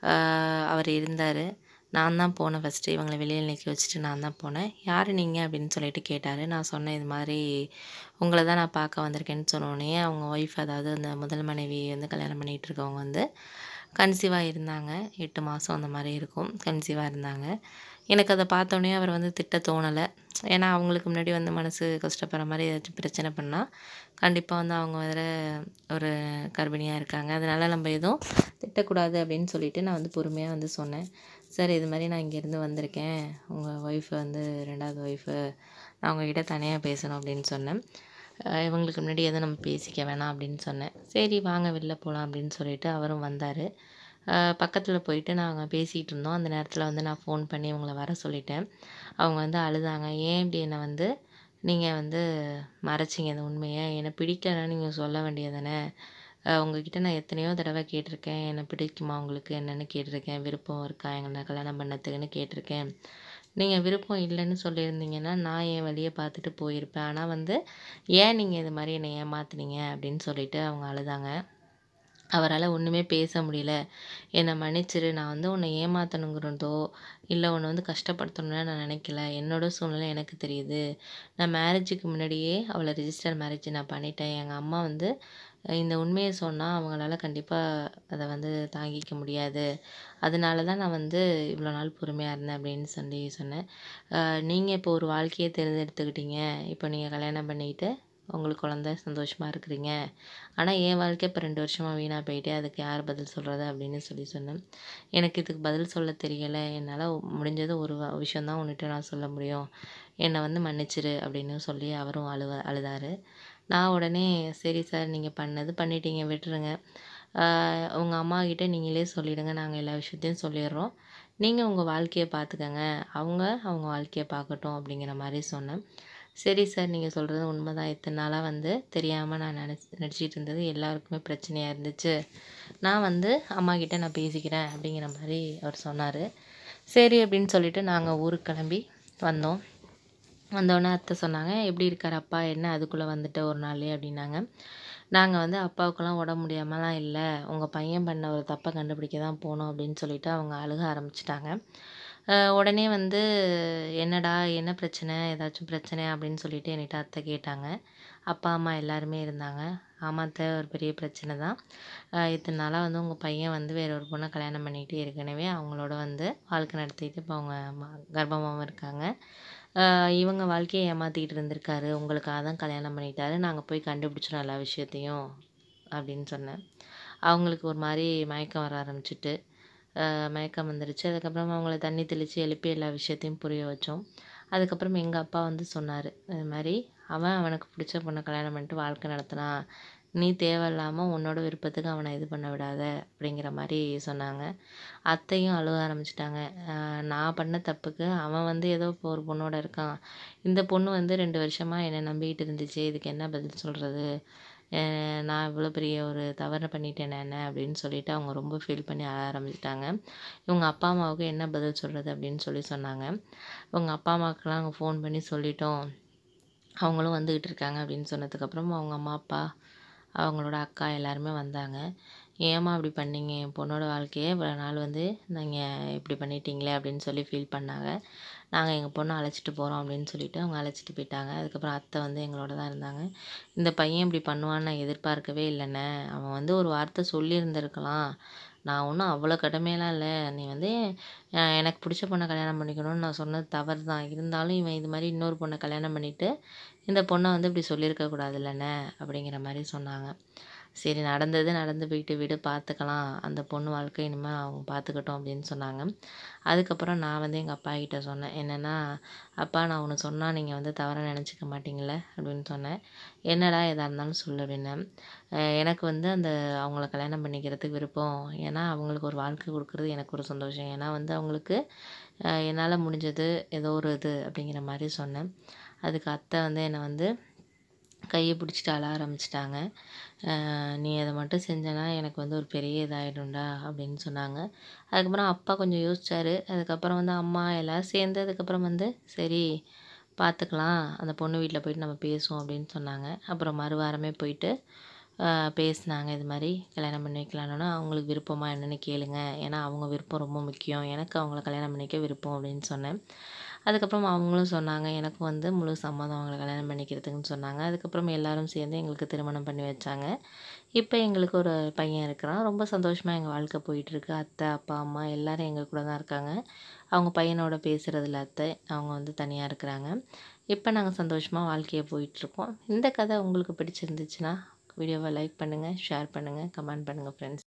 ஆஹ் அவர் இருந்தார் நான் தான் போனேன் ஃபஸ்ட்டு இவங்களை வெளியில் நிற்க வச்சுட்டு நான் தான் போனேன் யார் நீங்கள் அப்படின்னு சொல்லிட்டு கேட்டார் நான் சொன்னேன் இது மாதிரி உங்களை தான் நான் பார்க்க வந்திருக்கேன்னு சொன்னோடனே அவங்க ஒய்ஃப் அதாவது அந்த முதல் மனைவி வந்து கல்யாணம் பண்ணிகிட்டு இருக்கவங்க வந்து கன்சீவாக இருந்தாங்க எட்டு மாதம் அந்த மாதிரி இருக்கும் கன்சீவாக இருந்தாங்க எனக்கு அதை பார்த்தோன்னே அவர் வந்து திட்ட தோணலை ஏன்னா அவங்களுக்கு முன்னாடி வந்து மனசு கஷ்டப்படுற மாதிரி ஏதாச்சும் பிரச்சனை பண்ணால் கண்டிப்பாக வந்து அவங்க வேறு ஒரு கர்ப்பிணியாக இருக்காங்க அதனால் நம்ம எதுவும் திட்டக்கூடாது அப்படின்னு சொல்லிட்டு நான் வந்து பொறுமையாக வந்து சொன்னேன் சார் இது மாதிரி நான் இங்கேருந்து வந்திருக்கேன் உங்கள் ஒய்ஃபு வந்து ரெண்டாவது ஒய்ஃபு நான் உங்ககிட்ட தனியாக பேசணும் அப்படின்னு சொன்னேன் அஹ் இவங்களுக்கு முன்னாடி எதுவும் நம்ம பேசிக்க வேணாம் அப்படின்னு சொன்னேன் சரி வாங்க வெளில போகலாம் அப்படின்னு சொல்லிட்டு அவரும் வந்தார் பக்கத்தில் போயிட்டு நாங்கள் பேசிகிட்டு இருந்தோம் அந்த நேரத்தில் வந்து நான் ஃபோன் பண்ணி இவங்கள வர சொல்லிட்டேன் அவங்க வந்து அழுதாங்க ஏன் இப்படி என்னை வந்து நீங்கள் வந்து மறைச்சிங்க இந்த உண்மையை என்னை பிடிக்கலன்னா நீங்கள் சொல்ல வேண்டியதானே உங்ககிட்ட நான் எத்தனையோ தடவை கேட்டிருக்கேன் என்னை பிடிக்குமா உங்களுக்கு என்னென்னு கேட்டிருக்கேன் விருப்பம் இருக்கா எங்களை கல்யாணம் பண்ணதுக்குன்னு கேட்டிருக்கேன் நீங்கள் விருப்பம் இல்லைன்னு சொல்லியிருந்தீங்கன்னா நான் என் வழியை பார்த்துட்டு போயிருப்பேன் ஆனால் வந்து ஏன் நீங்கள் இது மாதிரி என்னை ஏமாத்துனீங்க அப்படின்னு சொல்லிட்டு அவங்க அழுதாங்க அவரால் ஒன்றுமே பேச முடியல என்னை மன்னிச்சிரு நான் வந்து உன்னை ஏமாற்றணுங்கிறதோ இல்லை உன்னை வந்து கஷ்டப்படுத்தணும்னு நான் நினைக்கல என்னோட சூழ்நிலை எனக்கு தெரியுது நான் மேரேஜுக்கு முன்னாடியே அவளை ரிஜிஸ்டர் மேரேஜ் நான் பண்ணிட்டேன் எங்கள் அம்மா வந்து இந்த உண்மையை சொன்னால் அவங்களால கண்டிப்பாக அதை வந்து தாங்கிக்க முடியாது அதனால தான் நான் வந்து இவ்வளோ நாள் பொறுமையாக இருந்தேன் அப்படின்னு சொல்லி சொன்னேன் நீங்கள் இப்போ ஒரு வாழ்க்கையை தேர்ந்தெடுத்துக்கிட்டீங்க இப்போ நீங்கள் கல்யாணம் பண்ணிக்கிட்டு உங்களுக்கு குழந்த சந்தோஷமாக இருக்கிறீங்க ஆனால் என் வாழ்க்கை இப்போ ரெண்டு வருஷமாக வீணாக போயிட்டே அதுக்கு யார் பதில் சொல்கிறது அப்படின்னு சொல்லி சொன்னேன் எனக்கு இதுக்கு பதில் சொல்ல தெரியலை என்னால் முடிஞ்சது ஒரு வ- விஷயந்தான் உன்னிட்ட நான் சொல்ல முடியும் என்னை வந்து மன்னிச்சிரு அப்படின்னு சொல்லி அவரும் அழுவ அழுதாரு நான் உடனே சரி சார் நீங்கள் பண்ணது பண்ணிட்டீங்க விட்டுருங்க ஆஹ் உங்க அம்மா கிட்ட நீங்களே சொல்லிடுங்க நாங்கள் எல்லா விஷயத்தையும் சொல்லிடுறோம் நீங்கள் உங்கள் வாழ்க்கையை பார்த்துக்கங்க அவங்க அவங்க வாழ்க்கையை பார்க்கட்டும் அப்படிங்கிற மாதிரி சொன்னேன் சரி சார் நீங்கள் சொல்கிறது உண்மை தான் இத்தனை நாளாக வந்து தெரியாமல் நான் நினச்சி நடிச்சிட்டு இருந்தது எல்லாருக்குமே பிரச்சனையாக இருந்துச்சு நான் வந்து அம்மா கிட்ட நான் பேசிக்கிறேன் அப்படிங்கிற மாதிரி அவர் சொன்னார் சரி அப்படின்னு சொல்லிட்டு நாங்கள் ஊருக்கு கிளம்பி வந்தோம் வந்தோடனே அத்தை சொன்னாங்க எப்படி இருக்கார் அப்பா என்ன அதுக்குள்ளே வந்துட்ட ஒரு நாள் அப்படின்னாங்க நாங்கள் வந்து அப்பாவுக்கெல்லாம் உடம்பு முடியாமலாம் இல்லை உங்கள் பையன் பண்ண ஒரு தப்பை கண்டுபிடிக்க தான் போனோம் அப்படின்னு சொல்லிட்டு அவங்க அழுக ஆரம்பிச்சிட்டாங்க அஹ் உடனே வந்து என்னடா என்ன பிரச்சனை ஏதாச்சும் பிரச்சனை அப்படின்னு சொல்லிட்டு என்கிட்ட அத்தை கேட்டாங்க அப்பா அம்மா எல்லாருமே இருந்தாங்க ஆமா அத்தை ஒரு பெரிய பிரச்சனை தான் அஹ் இத்தனை நாளாக வந்து உங்கள் பையன் வந்து வேற ஒரு பொண்ணை கல்யாணம் பண்ணிட்டு ஏற்கனவே அவங்களோட வந்து வாழ்க்கை நடத்திட்டு இப்போ அவங்க ம- கர்ப்பமாகவும் இருக்காங்க ஆஹ் இவங்க வாழ்க்கையை ஏமாற்றிக்கிட்டு இருந்திருக்காரு உங்களுக்காக தான் கல்யாணம் பண்ணிட்டாரு நாங்கள் போய் கண்டுபிடிச்சிடும் எல்லா விஷயத்தையும் அப்படின்னு சொன்னேன் அவங்களுக்கு ஒரு மாதிரி மயக்கம் வர ஆரம்பிச்சிட்டு ஆஹ் மயக்கம் வந்துருச்சு அதுக்கப்புறம் அவங்கள தண்ணி தெளித்து எழுப்பி எல்லா விஷயத்தையும் புரிய வச்சோம் அதுக்கப்புறம் எங்கள் அப்பா வந்து சொன்னார் இது மாதிரி அவன் அவனுக்கு பிடிச்ச பொண்ணை கல்யாணம் பண்ணிட்டு வாழ்க்கை நடத்தினான் நீ தேவையில்லாமல் உன்னோட விருப்பத்துக்கு அவனை இது பண்ண விடாத அப்படிங்கிற மாதிரி சொன்னாங்க அத்தையும் அழுக ஆரம்பிச்சிட்டாங்க நான் பண்ண தப்புக்கு அவன் வந்து ஏதோ இப்போ ஒரு பொண்ணோட இருக்கான் இந்த பொண்ணு வந்து ரெண்டு வருஷமாக என்னை நம்பிக்கிட்டு இருந்துச்சு இதுக்கு என்ன பதில் சொல்கிறது நான் இவ்வளோ பெரிய ஒரு தவறு பண்ணிட்டேன் என்ன அப்படின்னு சொல்லிட்டு அவங்க ரொம்ப ஃபீல் பண்ணி அழ ஆரம்பிச்சிட்டாங்க இவங்க அப்பா அம்மாவுக்கு என்ன பதில் சொல்கிறது அப்படின்னு சொல்லி சொன்னாங்க இவங்க அப்பா அம்மாவுக்குலாம் அவங்க ஃபோன் பண்ணி சொல்லிட்டோம் அவங்களும் வந்துக்கிட்டு இருக்காங்க அப்படின்னு சொன்னதுக்கப்புறம் அவங்க அம்மா அப்பா அவங்களோட அக்கா எல்லாருமே வந்தாங்க ஏம்மா இப்படி பண்ணீங்க என் பொண்ணோட வாழ்க்கையை இவ்வளோ நாள் வந்து நீங்கள் இப்படி பண்ணிட்டீங்களே அப்படின்னு சொல்லி ஃபீல் பண்ணாங்க நாங்கள் எங்கள் பொண்ணை அழைச்சிட்டு போகிறோம் அப்படின்னு சொல்லிட்டு அவங்க அழைச்சிட்டு போயிட்டாங்க அதுக்கப்புறம் அத்தை வந்து எங்களோட தான் இருந்தாங்க இந்த பையன் இப்படி பண்ணுவான்னு நான் எதிர்பார்க்கவே இல்லைண்ணே அவன் வந்து ஒரு வார்த்தை சொல்லியிருந்திருக்கலாம் நான் ஒன்றும் அவ்வளோ கடமையெல்லாம் இல்லை நீ வந்து அஹ், எனக்கு பிடிச்ச பொண்ணை கல்யாணம் பண்ணிக்கணும்னு நான் சொன்னது தவறு தான் இருந்தாலும் இவன் இது மாதிரி இன்னொரு பொண்ணை கல்யாணம் பண்ணிட்டு இந்த பொண்ணை வந்து இப்படி சொல்லியிருக்க கூடாதுல்லண்ணே அப்படிங்கிற மாதிரி சொன்னாங்க சரி நடந்தது நடந்து போயிட்டு விடு பார்த்துக்கலாம் அந்த பொண்ணு வாழ்க்கை இனிமேல் அவங்க பார்த்துக்கட்டும் அப்படின்னு சொன்னாங்க அதுக்கப்புறம் நான் வந்து எங்கள் அப்பா கிட்ட சொன்னேன் என்னென்னா அப்பா நான் ஒன்று சொன்னால் நீங்கள் வந்து தவறாக நினச்சிக்க மாட்டீங்களே அப்படின்னு சொன்னேன் என்னடா எதாக இருந்தாலும் சொல்லு அப்படின்னேன் அஹ் எனக்கு வந்து அந்த அவங்கள கல்யாணம் பண்ணிக்கிறதுக்கு விருப்பம் ஏன்னா அவங்களுக்கு ஒரு வாழ்க்கை கொடுக்குறது எனக்கு ஒரு சந்தோஷம் ஏன்னா வந்து அவங்களுக்கு என்னால் முடிஞ்சது ஏதோ ஒரு இது அப்படிங்கிற மாதிரி சொன்னேன் அதுக்கு அத்தை வந்து என்னை வந்து கையை பிடிச்சிட்டு அழ ஆரம்பிச்சிட்டாங்க நீ அதை மட்டும் செஞ்சனா எனக்கு வந்து ஒரு பெரிய இதாகிடும்டா அப்படின்னு சொன்னாங்க அதுக்கப்புறம் அப்பா கொஞ்சம் யோசிச்சார் அதுக்கப்புறம் வந்து அம்மா எல்லோரும் சேர்ந்து அதுக்கப்புறம் வந்து சரி பார்த்துக்கலாம் அந்த பொண்ணு வீட்டில் போயிட்டு நம்ம பேசுவோம் அப்படின்னு சொன்னாங்க அப்புறம் மறுவாரமே போயிட்டு பேசினாங்க இது மாதிரி கல்யாணம் பண்ணி வைக்கலான்னு அவங்களுக்கு விருப்பமா என்னென்னு கேளுங்க ஏன்னா அவங்க விருப்பம் ரொம்ப முக்கியம் எனக்கு அவங்கள கல்யாணம் பண்ணிக்க விருப்பம் அப்படின்னு சொன்னேன் அதுக்கப்புறம் அவங்களும் சொன்னாங்க எனக்கு வந்து முழு சம்மதம் அவங்கள கல்யாணம் பண்ணிக்கிறதுக்குன்னு சொன்னாங்க அதுக்கப்புறம் எல்லாரும் சேர்ந்து எங்களுக்கு திருமணம் பண்ணி வச்சாங்க இப்போ எங்களுக்கு ஒரு பையன் இருக்கிறான் ரொம்ப சந்தோஷமாக எங்கள் வாழ்க்கை போயிட்டுருக்கு அத்தை அப்பா அம்மா எல்லோரும் எங்கள் கூட தான் இருக்காங்க அவங்க பையனோட பேசுகிறதில்ல அத்தை அவங்க வந்து தனியாக இருக்கிறாங்க இப்போ நாங்கள் சந்தோஷமாக வாழ்க்கையை போயிட்டுருக்கோம் இந்த கதை உங்களுக்கு பிடிச்சிருந்துச்சுன்னா வீடியோவை லைக் பண்ணுங்கள் ஷேர் பண்ணுங்கள் கமெண்ட் பண்ணுங்கள் ஃப்ரெண்ட்ஸ்